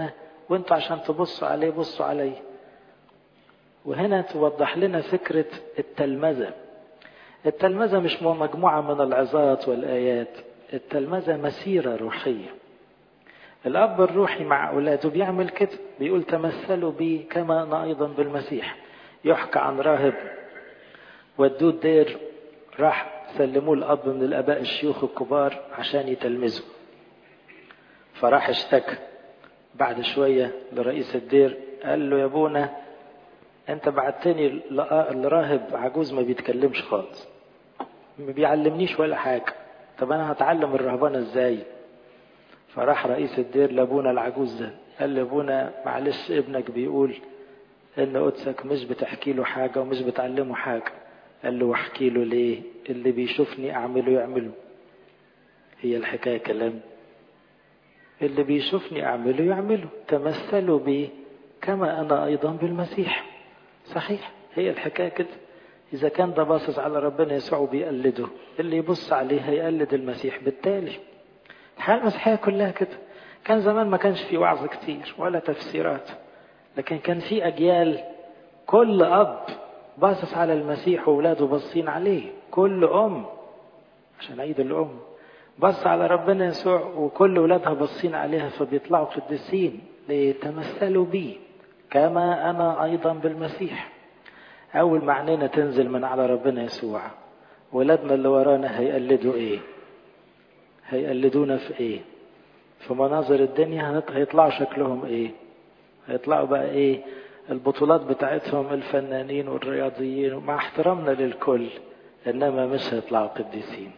وانتوا عشان تبصوا عليه بصوا عليه وهنا توضح لنا فكرة التلمذة التلمذة مش مجموعة من العظات والآيات التلمذة مسيرة روحية الأب الروحي مع أولاده بيعمل كده بيقول تمثلوا بي كما أنا أيضا بالمسيح يحكى عن راهب ودوه الدير راح سلموه الأب من الآباء الشيوخ الكبار عشان يتلمذوا فراح اشتكى بعد شوية لرئيس الدير قال له يا ابونا انت بعتني لراهب عجوز ما بيتكلمش خالص ما بيعلمنيش ولا حاجة طب انا هتعلم الرهبانة ازاي فراح رئيس الدير لابونا العجوز ده قال لابونا معلش ابنك بيقول ان قدسك مش بتحكي له حاجة ومش بتعلمه حاجة قال له واحكي له ليه اللي بيشوفني اعمله يعمله هي الحكاية كلام اللي بيشوفني اعمله يعمله تمثلوا بي كما انا ايضا بالمسيح صحيح هي الحكاية كده إذا كان ده باصص على ربنا يسوع وبيقلده اللي يبص عليه هيقلد المسيح بالتالي الحياة المسيحية كلها كده كان زمان ما كانش في وعظ كتير ولا تفسيرات لكن كان في أجيال كل أب باصص على المسيح وولاده باصين عليه كل أم عشان عيد الأم بص على ربنا يسوع وكل ولادها باصين عليها فبيطلعوا قديسين ليتمثلوا بيه كما أنا أيضا بالمسيح أول ما عينينا تنزل من على ربنا يسوع ولادنا اللي ورانا هيقلدوا إيه هيقلدونا في إيه في مناظر الدنيا هيطلعوا شكلهم إيه هيطلعوا بقى إيه البطولات بتاعتهم الفنانين والرياضيين مع احترامنا للكل إنما مش هيطلعوا قديسين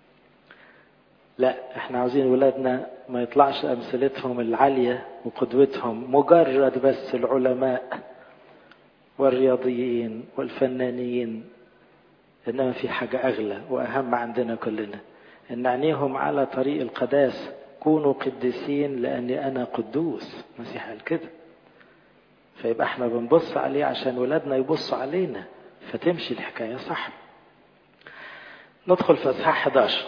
لا احنا عاوزين ولادنا ما يطلعش امثلتهم العالية وقدوتهم مجرد بس العلماء والرياضيين والفنانين انما في حاجة اغلى واهم عندنا كلنا ان نعنيهم على طريق القداس كونوا قديسين لاني انا قدوس مسيح قال كده فيبقى احنا بنبص عليه عشان ولادنا يبصوا علينا فتمشي الحكاية صح ندخل في اصحاح 11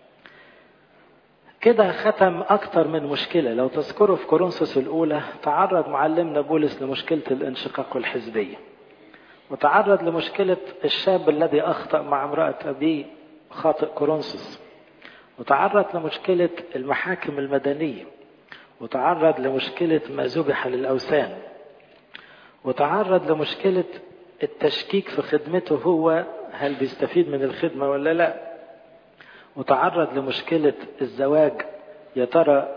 كده ختم أكتر من مشكلة لو تذكروا في كورنثوس الأولى تعرض معلمنا بولس لمشكلة الانشقاق والحزبية وتعرض لمشكلة الشاب الذي أخطأ مع امرأة أبيه خاطئ كورنثوس وتعرض لمشكلة المحاكم المدنية وتعرض لمشكلة ما ذبح للأوثان وتعرض لمشكلة التشكيك في خدمته هو هل بيستفيد من الخدمة ولا لا وتعرض لمشكلة الزواج يا ترى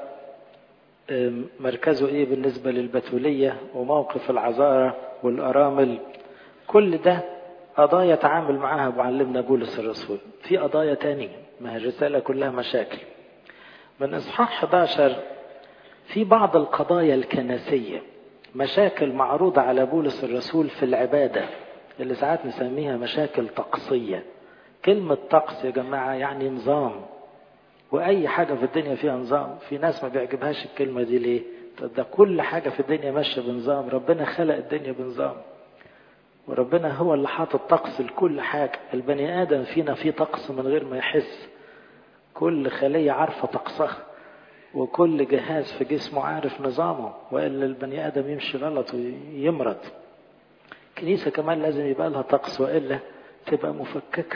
مركزه ايه بالنسبة للبتولية وموقف العذارة والأرامل كل ده قضايا تعامل معاها معلمنا بولس الرسول في قضايا تانية ما هي الرسالة كلها مشاكل من إصحاح 11 في بعض القضايا الكنسية مشاكل معروضة على بولس الرسول في العبادة اللي ساعات نسميها مشاكل طقسية كلمة طقس يا جماعة يعني نظام وأي حاجة في الدنيا فيها نظام في ناس ما بيعجبهاش الكلمة دي ليه ده كل حاجة في الدنيا ماشية بنظام ربنا خلق الدنيا بنظام وربنا هو اللي حاطط طقس لكل حاجة البني آدم فينا فيه طقس من غير ما يحس كل خلية عارفة طقسها وكل جهاز في جسمه عارف نظامه وإلا البني آدم يمشي غلط ويمرض الكنيسة كمان لازم يبقى لها طقس وإلا تبقى مفككة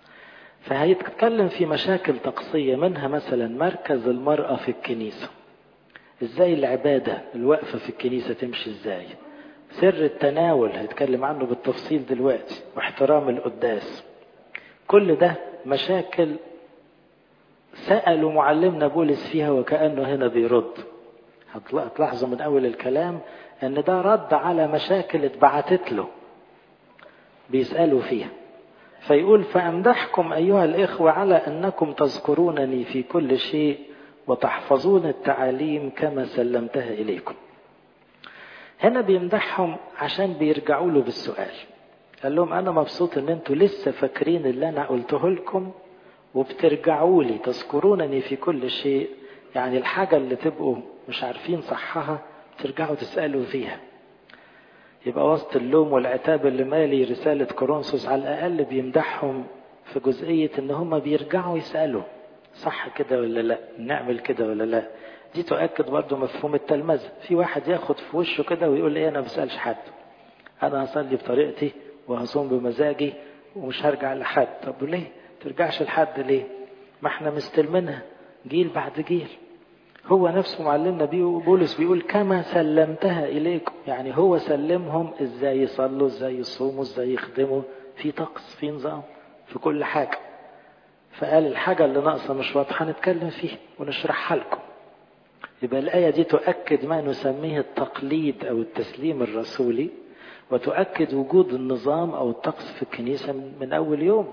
فهيتكلم في مشاكل طقسية منها مثلا مركز المرأة في الكنيسة ازاي العبادة الوقفة في الكنيسة تمشي ازاي سر التناول هيتكلم عنه بالتفصيل دلوقتي واحترام القداس كل ده مشاكل سألوا معلمنا بولس فيها وكأنه هنا بيرد هتلاحظوا من أول الكلام أن ده رد على مشاكل اتبعتت له بيسألوا فيها فيقول فأمدحكم أيها الإخوة على أنكم تذكرونني في كل شيء وتحفظون التعاليم كما سلمتها إليكم هنا بيمدحهم عشان بيرجعوا له بالسؤال قال لهم أنا مبسوط أن أنتوا لسه فاكرين اللي أنا قلته لكم وبترجعوا لي تذكرونني في كل شيء يعني الحاجة اللي تبقوا مش عارفين صحها ترجعوا تسألوا فيها يبقى وسط اللوم والعتاب اللي مالي رسالة كورنثوس على الأقل بيمدحهم في جزئية إن هم بيرجعوا يسألوا صح كده ولا لا نعمل كده ولا لا دي تؤكد برضه مفهوم التلمذة في واحد ياخد في وشه كده ويقول ايه انا ما بسألش حد انا هصلي بطريقتي وهصوم بمزاجي ومش هرجع لحد طب ليه ترجعش لحد ليه ما احنا مستلمينها جيل بعد جيل هو نفسه معلمنا بولس بيقول كما سلمتها إليكم يعني هو سلمهم ازاي يصلوا ازاي يصوموا ازاي يخدموا في طقس في نظام في كل حاجة فقال الحاجة اللي ناقصة مش واضحة نتكلم فيها ونشرحها لكم يبقى الآية دي تؤكد ما نسميه التقليد أو التسليم الرسولي وتؤكد وجود النظام أو الطقس في الكنيسة من أول يوم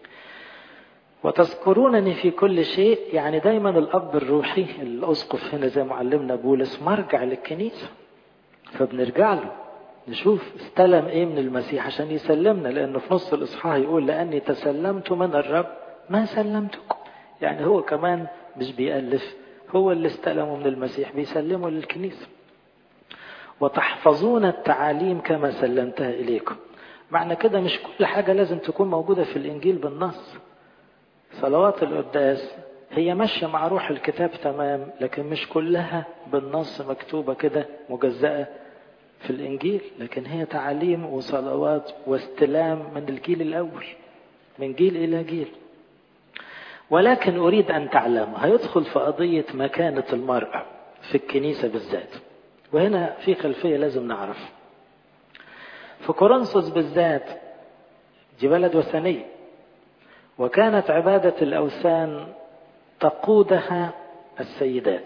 وتذكرونني في كل شيء يعني دايما الأب الروحي الأسقف هنا زي معلمنا بولس مرجع للكنيسة فبنرجع له نشوف استلم ايه من المسيح عشان يسلمنا لانه في نص الاصحاح يقول لاني تسلمت من الرب ما سلمتكم يعني هو كمان مش بيألف هو اللي استلمه من المسيح بيسلمه للكنيسة وتحفظون التعاليم كما سلمتها إليكم معنى كده مش كل حاجة لازم تكون موجودة في الإنجيل بالنص صلوات القداس هي ماشية مع روح الكتاب تمام لكن مش كلها بالنص مكتوبة كده مجزأة في الإنجيل لكن هي تعاليم وصلوات واستلام من الجيل الأول من جيل إلى جيل ولكن أريد أن تعلموا هيدخل في قضية مكانة المرأة في الكنيسة بالذات وهنا في خلفية لازم نعرف في كورنثوس بالذات دي بلد وثنية وكانت عبادة الأوثان تقودها السيدات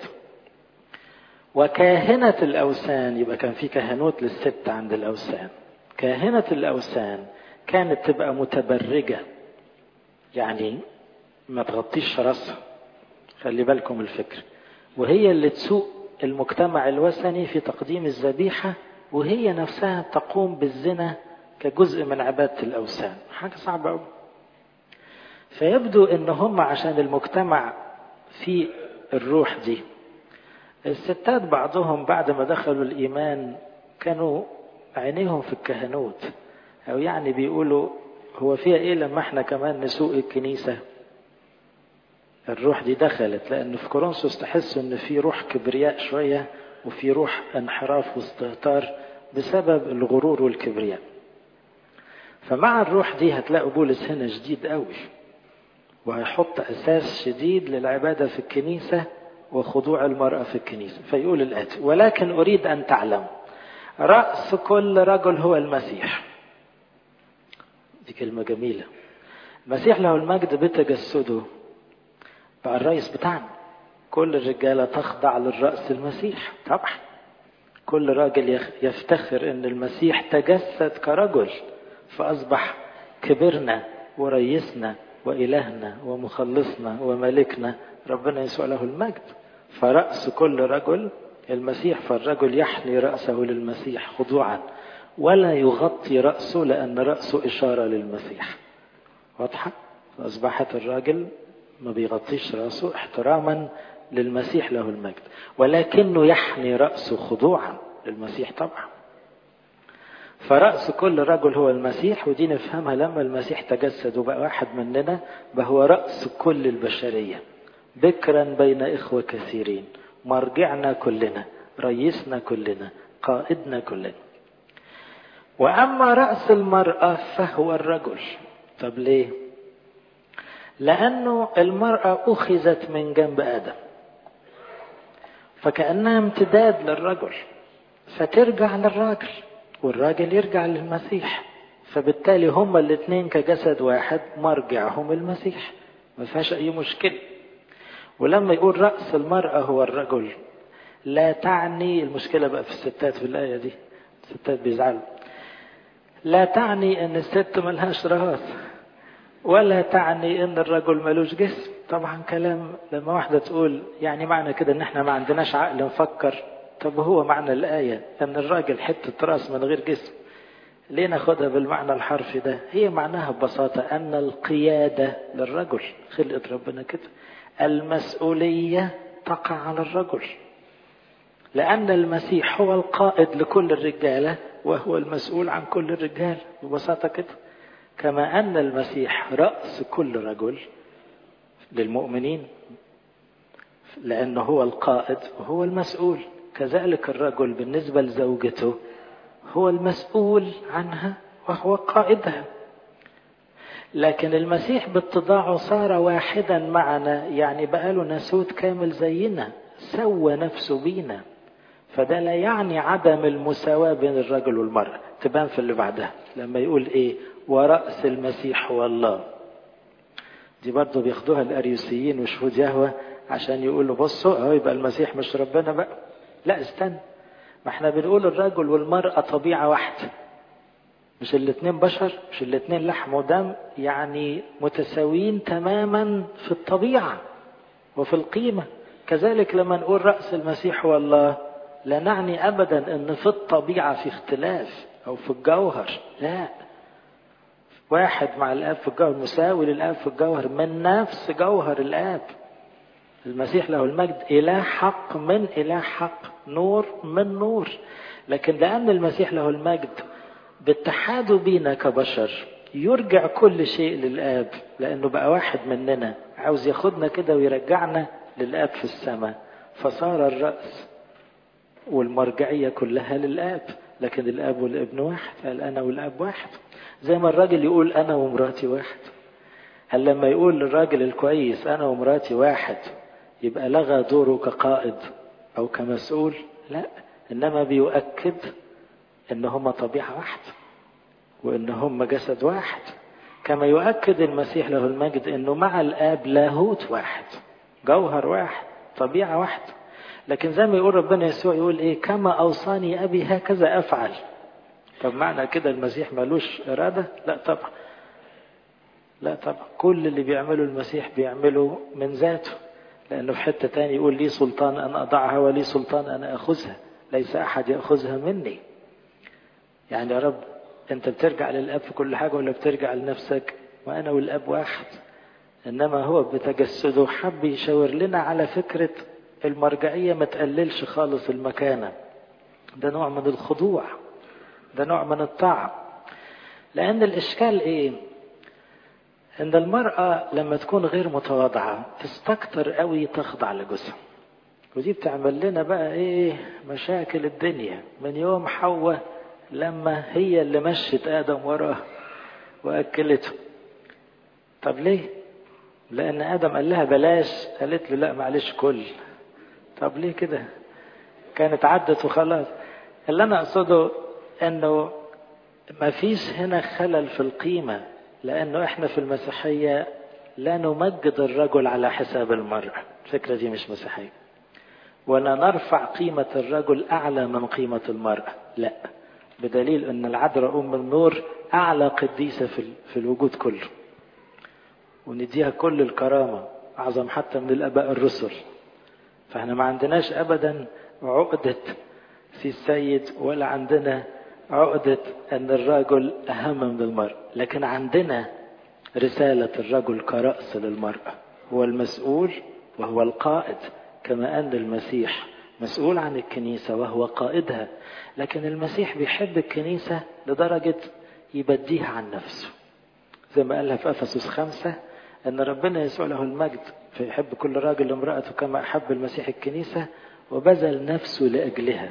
وكاهنة الأوثان يبقى كان في كهنوت للست عند الأوثان كاهنة الأوثان كانت تبقى متبرجة يعني ما تغطيش راسها خلي بالكم الفكر وهي اللي تسوق المجتمع الوثني في تقديم الذبيحة وهي نفسها تقوم بالزنا كجزء من عبادة الأوثان حاجة صعبة أوي فيبدو ان هم عشان المجتمع في الروح دي الستات بعضهم بعد ما دخلوا الايمان كانوا عينيهم في الكهنوت او يعني بيقولوا هو فيها ايه لما احنا كمان نسوق الكنيسه الروح دي دخلت لان في كورنثوس تحسوا ان في روح كبرياء شويه وفي روح انحراف واستهتار بسبب الغرور والكبرياء فمع الروح دي هتلاقوا بولس هنا شديد قوي وهيحط أساس شديد للعبادة في الكنيسة وخضوع المرأة في الكنيسة فيقول الآتي ولكن أريد أن تعلم رأس كل رجل هو المسيح دي كلمة جميلة المسيح له المجد بتجسده بقى الرئيس بتاعنا كل الرجالة تخضع للرأس المسيح طبعا كل راجل يفتخر ان المسيح تجسد كرجل فأصبح كبرنا وريسنا وإلهنا ومخلصنا وملكنا ربنا يسوع له المجد فرأس كل رجل المسيح فالرجل يحني رأسه للمسيح خضوعا ولا يغطي رأسه لأن رأسه إشارة للمسيح واضحة فأصبحت الراجل ما بيغطيش رأسه احتراما للمسيح له المجد ولكنه يحني رأسه خضوعا للمسيح طبعا فرأس كل رجل هو المسيح ودي نفهمها لما المسيح تجسد وبقى واحد مننا فهو رأس كل البشرية بكرا بين إخوة كثيرين مرجعنا كلنا رئيسنا كلنا قائدنا كلنا وأما رأس المرأة فهو الرجل طب ليه لأنه المرأة أخذت من جنب آدم فكأنها امتداد للرجل فترجع للراجل والراجل يرجع للمسيح فبالتالي هما الاثنين كجسد واحد مرجعهم المسيح ما فيهاش اي مشكله ولما يقول راس المراه هو الرجل لا تعني المشكله بقى في الستات في الايه دي الستات بيزعلوا لا تعني ان الست ملهاش راس ولا تعني ان الرجل ملوش جسم طبعا كلام لما واحده تقول يعني معنى كده ان احنا ما عندناش عقل نفكر طب هو معنى الآية أن الراجل حتة رأس من غير جسم ليه ناخدها بالمعنى الحرفي ده هي معناها ببساطة أن القيادة للرجل خلقة ربنا كده المسؤولية تقع على الرجل لأن المسيح هو القائد لكل الرجالة وهو المسؤول عن كل الرجال ببساطة كده كما أن المسيح رأس كل رجل للمؤمنين لأنه هو القائد وهو المسؤول كذلك الرجل بالنسبة لزوجته هو المسؤول عنها وهو قائدها لكن المسيح باتضاعه صار واحدا معنا يعني بقى له ناسوت كامل زينا سوى نفسه بينا فده لا يعني عدم المساواة بين الرجل والمرأة تبان في اللي بعدها لما يقول ايه ورأس المسيح هو الله دي برضه بياخدوها الاريوسيين وشهود يهوه عشان يقولوا بصوا اهو يبقى المسيح مش ربنا بقى لا استنى ما احنا بنقول الرجل والمرأة طبيعة واحدة مش الاتنين بشر مش الاتنين لحم ودم يعني متساويين تماما في الطبيعة وفي القيمة كذلك لما نقول رأس المسيح هو الله لا نعني أبدا أن في الطبيعة في اختلاف أو في الجوهر لا واحد مع الآب في الجوهر مساوي للآب في الجوهر من نفس جوهر الآب المسيح له المجد إله حق من إله حق نور من نور لكن لأن المسيح له المجد باتحاده بينا كبشر يرجع كل شيء للآب لأنه بقى واحد مننا عاوز ياخدنا كده ويرجعنا للآب في السماء فصار الرأس والمرجعية كلها للآب لكن الآب والابن واحد قال أنا والآب واحد زي ما الراجل يقول أنا ومراتي واحد هل لما يقول للراجل الكويس أنا ومراتي واحد يبقى لغى دوره كقائد أو كمسؤول لا إنما بيؤكد إن هما طبيعة واحدة وإن هما جسد واحد كما يؤكد المسيح له المجد إنه مع الآب لاهوت واحد جوهر واحد طبيعة واحدة لكن زي ما يقول ربنا يسوع يقول إيه كما أوصاني أبي هكذا أفعل طب معنى كده المسيح ملوش إرادة لا طبعا لا طبعا كل اللي بيعمله المسيح بيعمله من ذاته لأنه في حتة تاني يقول لي سلطان أن أضعها ولي سلطان أن أخذها ليس أحد يأخذها مني يعني يا رب أنت بترجع للأب في كل حاجة ولا بترجع لنفسك وأنا والأب واحد إنما هو بتجسده حب يشاور لنا على فكرة المرجعية ما تقللش خالص المكانة ده نوع من الخضوع ده نوع من الطاعة لأن الإشكال إيه ان المرأة لما تكون غير متواضعة تستكتر قوي تخضع لجوزها ودي بتعمل لنا بقى ايه مشاكل الدنيا من يوم حواء لما هي اللي مشت ادم وراه واكلته طب ليه لان ادم قال لها بلاش قالت له لا معلش كل طب ليه كده كانت عدت وخلاص اللي انا اقصده انه ما فيش هنا خلل في القيمه لأنه إحنا في المسيحية لا نمجد الرجل على حساب المرأة الفكرة دي مش مسيحية ولا نرفع قيمة الرجل أعلى من قيمة المرأة لا بدليل أن العذراء أم النور أعلى قديسة في, في الوجود كله ونديها كل الكرامة أعظم حتى من الآباء الرسل فإحنا ما عندناش أبدا عقدة في السيد ولا عندنا عقدة أن الرجل أهم من المرأة لكن عندنا رسالة الرجل كرأس للمرأة هو المسؤول وهو القائد كما أن المسيح مسؤول عن الكنيسة وهو قائدها لكن المسيح بيحب الكنيسة لدرجة يبديها عن نفسه زي ما قالها في أفسس خمسة أن ربنا يسوع له المجد فيحب كل راجل امرأته كما أحب المسيح الكنيسة وبذل نفسه لأجلها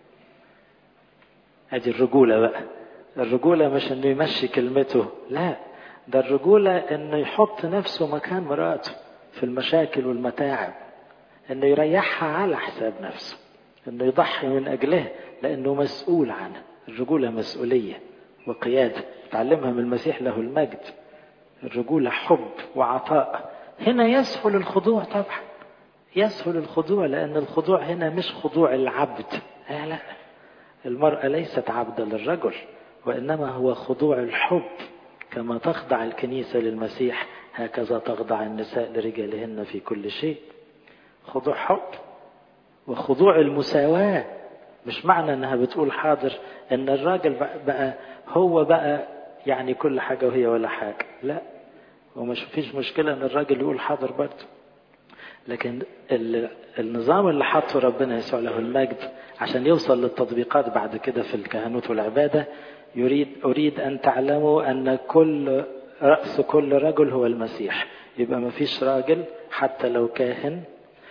ادي الرجولة بقى الرجولة مش انه يمشي كلمته لا ده الرجولة انه يحط نفسه مكان مراته في المشاكل والمتاعب انه يريحها على حساب نفسه انه يضحي من اجلها لانه مسؤول عنها الرجولة مسؤولية وقيادة تعلمها من المسيح له المجد الرجولة حب وعطاء هنا يسهل الخضوع طبعا يسهل الخضوع لأن الخضوع هنا مش خضوع العبد لا لا المرأة ليست عبدا للرجل وإنما هو خضوع الحب كما تخضع الكنيسة للمسيح هكذا تخضع النساء لرجالهن في كل شيء خضوع حب وخضوع المساواة مش معنى انها بتقول حاضر ان الراجل بقى هو بقى يعني كل حاجة وهي ولا حاجة لا ومش فيش مشكلة ان الراجل يقول حاضر برضه لكن النظام اللي حطه ربنا يسوع له المجد عشان يوصل للتطبيقات بعد كده في الكهنوت والعبادة يريد أريد أن تعلموا أن كل رأس كل رجل هو المسيح يبقى ما فيش راجل حتى لو كاهن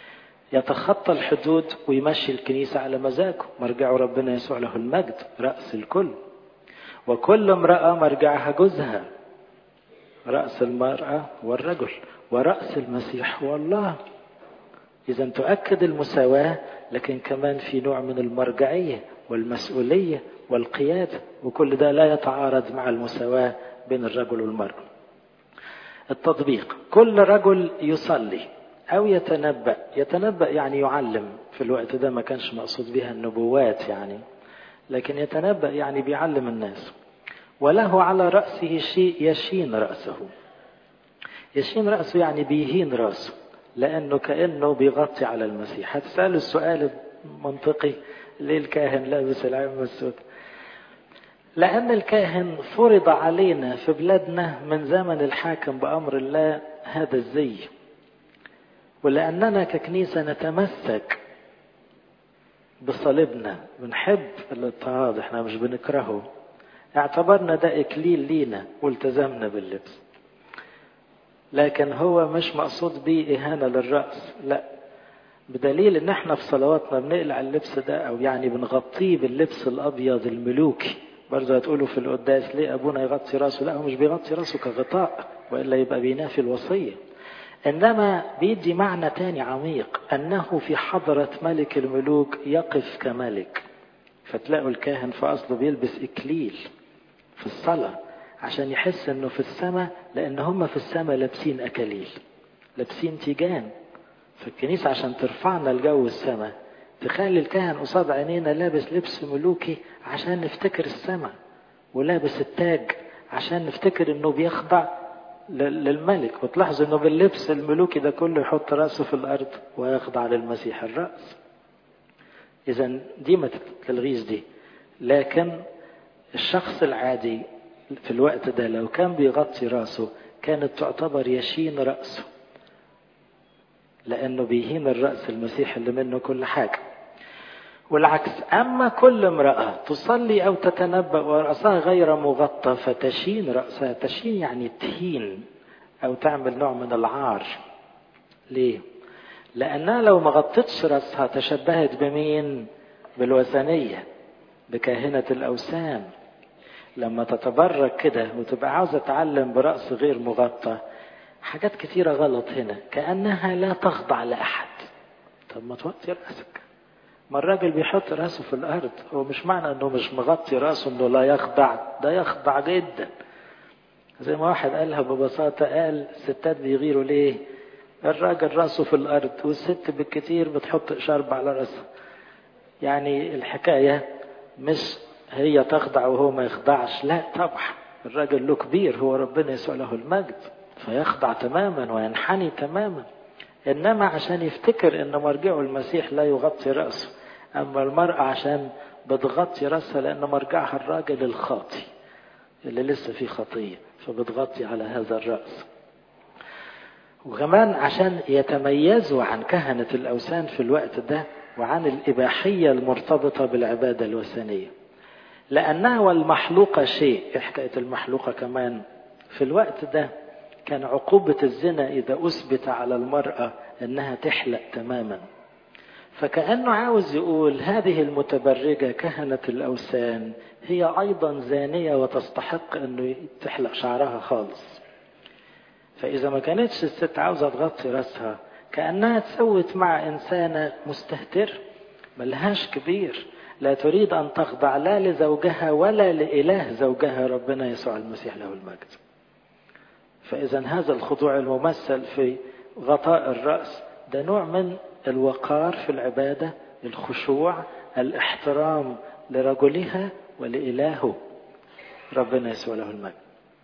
يتخطى الحدود ويمشي الكنيسة على مزاجه مرجع ربنا يسوع له المجد رأس الكل وكل امرأة مرجعها جوزها رأس المرأة والرجل ورأس المسيح هو الله إذا تؤكد المساواة لكن كمان في نوع من المرجعية والمسؤولية والقيادة وكل ده لا يتعارض مع المساواة بين الرجل والمرأة التطبيق كل رجل يصلي أو يتنبأ يتنبأ يعني يعلم في الوقت ده ما كانش مقصود بها النبوات يعني لكن يتنبأ يعني بيعلم الناس وله على رأسه شيء يشين رأسه يشين رأسه يعني بيهين رأسه لأنه كأنه بيغطي على المسيح هتسأله السؤال المنطقي ليه الكاهن لابس العمة السود لأن الكاهن فرض علينا في بلادنا من زمن الحاكم بأمر الله هذا الزي ولأننا ككنيسة نتمسك بصليبنا بنحب الاضطهاد احنا مش بنكرهه اعتبرنا ده اكليل لينا والتزمنا باللبس لكن هو مش مقصود بيه اهانة للرأس لا بدليل ان احنا في صلواتنا بنقلع اللبس ده او يعني بنغطيه باللبس الابيض الملوكي برضه هتقولوا في القداس ليه ابونا يغطي راسه لا هو مش بيغطي راسه كغطاء والا يبقى بينافي الوصيه انما بيدي معنى تاني عميق انه في حضره ملك الملوك يقف كملك فتلاقوا الكاهن في اصله بيلبس اكليل في الصلاه عشان يحس انه في السماء لان هم في السماء لابسين اكاليل لابسين تيجان فالكنيسه عشان ترفعنا لجو السماء تخلي الكاهن قصاد عينينا لابس لبس ملوكي عشان نفتكر السماء ولابس التاج عشان نفتكر انه بيخضع للملك وتلاحظوا انه باللبس الملوكي ده كله يحط راسه في الارض ويخضع للمسيح الراس اذا دي ما تلغيش دي لكن الشخص العادي في الوقت ده لو كان بيغطي راسه كانت تعتبر يشين راسه لانه بيهين الراس المسيح اللي منه كل حاجه والعكس أما كل امرأة تصلي أو تتنبأ ورأسها غير مغطى فتشين رأسها تشين يعني تهين أو تعمل نوع من العار ليه؟ لأنها لو ما غطتش رأسها تشبهت بمين؟ بالوثنية بكاهنة الأوثان لما تتبرك كده وتبقى عاوزة تعلم برأس غير مغطى حاجات كتيرة غلط هنا كأنها لا تخضع لأحد طب ما توطي رأسك ما الراجل بيحط راسه في الارض هو مش معنى انه مش مغطي راسه انه لا يخضع ده يخضع جدا زي ما واحد قالها ببساطة قال الستات بيغيروا ليه الراجل راسه في الارض والست بالكتير بتحط شرب على راسها يعني الحكاية مش هي تخضع وهو ما يخضعش لا طبعا الراجل له كبير هو ربنا يسوع له المجد فيخضع تماما وينحني تماما انما عشان يفتكر ان مرجعه المسيح لا يغطي راسه اما المراه عشان بتغطي راسها لان مرجعها الراجل الخاطي اللي لسه فيه خطيه فبتغطي على هذا الراس وكمان عشان يتميزوا عن كهنة الأوثان في الوقت ده وعن الإباحية المرتبطة بالعبادة الوثنية لأنها والمحلوقة شيء حكاية المحلوقة كمان في الوقت ده كان عقوبة الزنا إذا أثبت على المرأة أنها تحلق تماما فكأنه عاوز يقول هذه المتبرجة كهنة الأوثان هي أيضا زانية وتستحق أنه تحلق شعرها خالص فإذا ما كانتش الست عاوزة تغطي رأسها كأنها تسوت مع إنسانة مستهتر ملهاش كبير لا تريد أن تخضع لا لزوجها ولا لإله زوجها ربنا يسوع المسيح له المجد فإذا هذا الخضوع الممثل في غطاء الرأس ده نوع من الوقار في العبادة الخشوع الاحترام لرجلها ولإلهه ربنا يسوع له المجد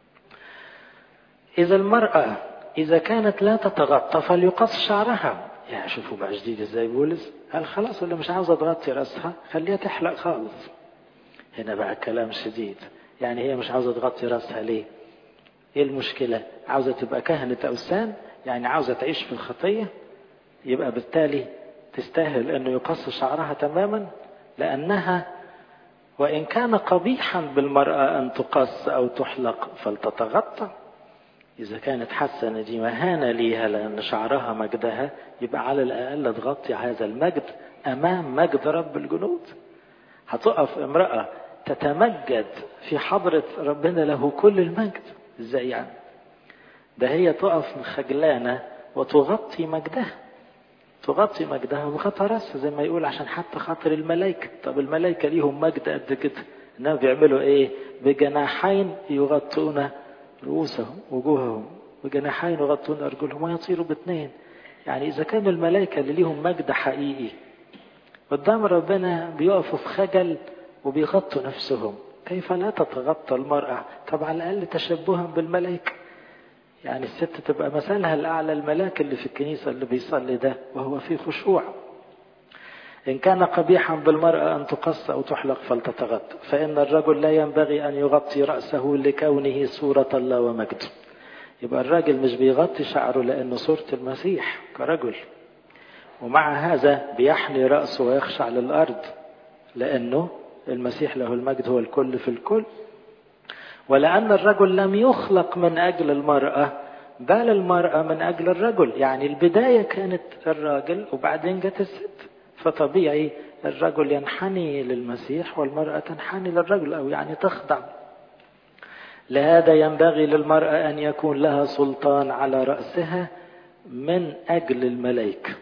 إذا المرأة إذا كانت لا تتغطى فليقص شعرها يعني شوفوا بقى جديد ازاي بولس قال خلاص اللي مش عاوزة تغطي رأسها خليها تحلق خالص هنا بقى كلام شديد يعني هي مش عاوزة تغطي رأسها ليه ايه المشكلة عاوزة تبقى كهنة أوثان يعني عاوزة تعيش في الخطية يبقى بالتالي تستاهل انه يقص شعرها تماما لانها وان كان قبيحا بالمرأة ان تقص او تحلق فلتتغطى إذا كانت حاسة إن دي مهانة ليها لأن شعرها مجدها يبقى على الأقل تغطي هذا المجد أمام مجد رب الجنود هتقف امرأة تتمجد في حضرة ربنا له كل المجد ازاي يعني ده هي تقف خجلانة وتغطي مجدها تغطي مجدها وغطى راسها زي ما يقول عشان حتى خاطر الملائكة طب الملائكة ليهم مجد قد كده انهم بيعملوا ايه بجناحين يغطون رؤوسهم وجوههم بجناحين يغطون ارجلهم ويطيروا باثنين يعني اذا كانوا الملائكة اللي ليهم مجد حقيقي قدام ربنا بيقفوا في خجل وبيغطوا نفسهم كيف لا تتغطى المرأة طب على الأقل تشبها بالملائكة يعني الست تبقى مثلها الأعلى الملاك اللي في الكنيسة اللي بيصلي ده وهو في خشوع إن كان قبيحا بالمرأة أن تقص أو تحلق فلتتغطى فإن الرجل لا ينبغي أن يغطي رأسه لكونه صورة الله ومجده يبقى الراجل مش بيغطي شعره لأنه صورة المسيح كرجل ومع هذا بيحني رأسه ويخشع للأرض لأنه المسيح له المجد هو الكل في الكل ولأن الرجل لم يخلق من أجل المرأة بل المرأة من أجل الرجل يعني البداية كانت الراجل وبعدين جت الست فطبيعي الرجل ينحني للمسيح والمرأة تنحني للرجل أو يعني تخضع لهذا ينبغي للمرأة أن يكون لها سلطان على رأسها من أجل الملائكة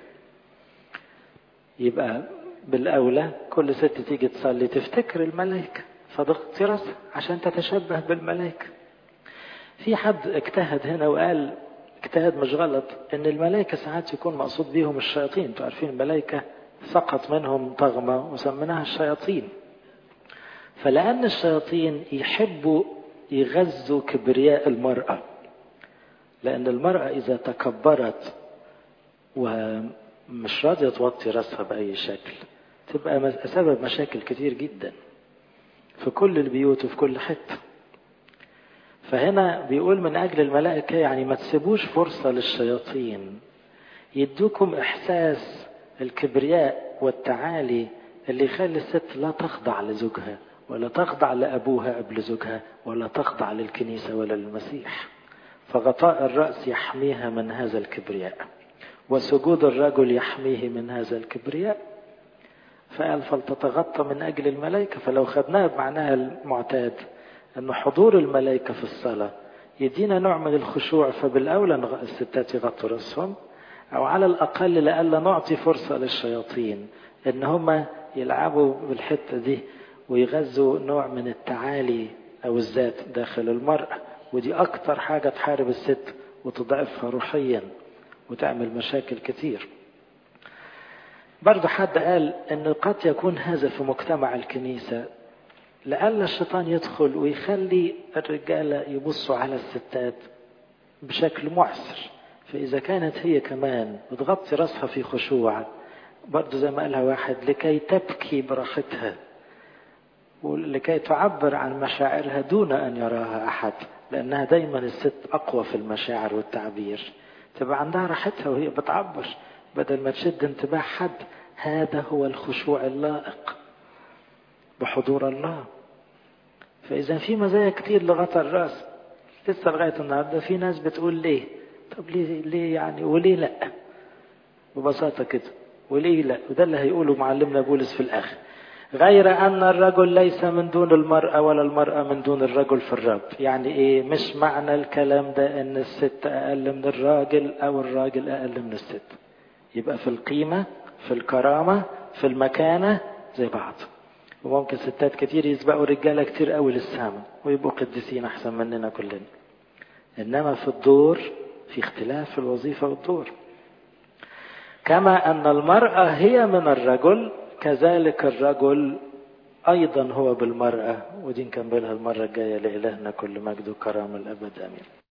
يبقى بالأولى كل ست تيجي تصلي تفتكر الملائكة فضغطي راسها عشان تتشبه بالملائكة في حد اجتهد هنا وقال اجتهد مش غلط ان الملائكة ساعات يكون مقصود بيهم الشياطين انتوا عارفين الملائكة سقط منهم طغمة وسميناها الشياطين فلأن الشياطين يحبوا يغذوا كبرياء المرأة لأن المرأة إذا تكبرت ومش راضية توطي راسها بأي شكل تبقى سبب مشاكل كتير جدا في كل البيوت وفي كل حتة فهنا بيقول من أجل الملائكة يعني ما تسيبوش فرصة للشياطين يدوكم إحساس الكبرياء والتعالي اللي يخلي الست لا تخضع لزوجها ولا تخضع لأبوها قبل زوجها ولا تخضع للكنيسة ولا للمسيح فغطاء الرأس يحميها من هذا الكبرياء وسجود الرجل يحميه من هذا الكبرياء فقال فلتتغطى من أجل الملائكة فلو خدناها بمعناها المعتاد أن حضور الملائكة في الصلاة يدينا نوع من الخشوع فبالأولى الستات يغطوا رأسهم أو على الأقل لألا نعطي فرصة للشياطين إن هم يلعبوا بالحتة دي ويغذوا نوع من التعالي أو الذات داخل المرأة ودي أكتر حاجة تحارب الست وتضعفها روحيا وتعمل مشاكل كتير برضه حد قال أن قد يكون هذا في مجتمع الكنيسة لألا الشيطان يدخل ويخلي الرجالة يبصوا على الستات بشكل معسر فإذا كانت هي كمان بتغطي راسها في خشوع برضه زي ما قالها واحد لكي تبكي براحتها ولكي تعبر عن مشاعرها دون أن يراها أحد لأنها دايما الست أقوى في المشاعر والتعبير تبقى عندها راحتها وهي بتعبر بدل ما تشد انتباه حد هذا هو الخشوع اللائق بحضور الله فإذا في مزايا كتير لغطى الرأس لسه لغاية النهاردة في ناس بتقول ليه طب ليه ليه يعني وليه لا ببساطة كده وليه لا وده اللي هيقوله معلمنا بولس في الآخر غير أن الرجل ليس من دون المرأة ولا المرأة من دون الرجل في الرب يعني إيه مش معنى الكلام ده أن الست أقل من الراجل أو الراجل أقل من الست يبقى في القيمة في الكرامة في المكانة زي بعض وممكن ستات كتير يسبقوا رجالة كتير قوي للسما ويبقوا قديسين أحسن مننا كلنا إنما في الدور في اختلاف في الوظيفة والدور كما أن المرأة هي من الرجل كذلك الرجل أيضا هو بالمرأة ودي نكملها المرة الجاية لإلهنا كل مجد وكرامة الأبد آمين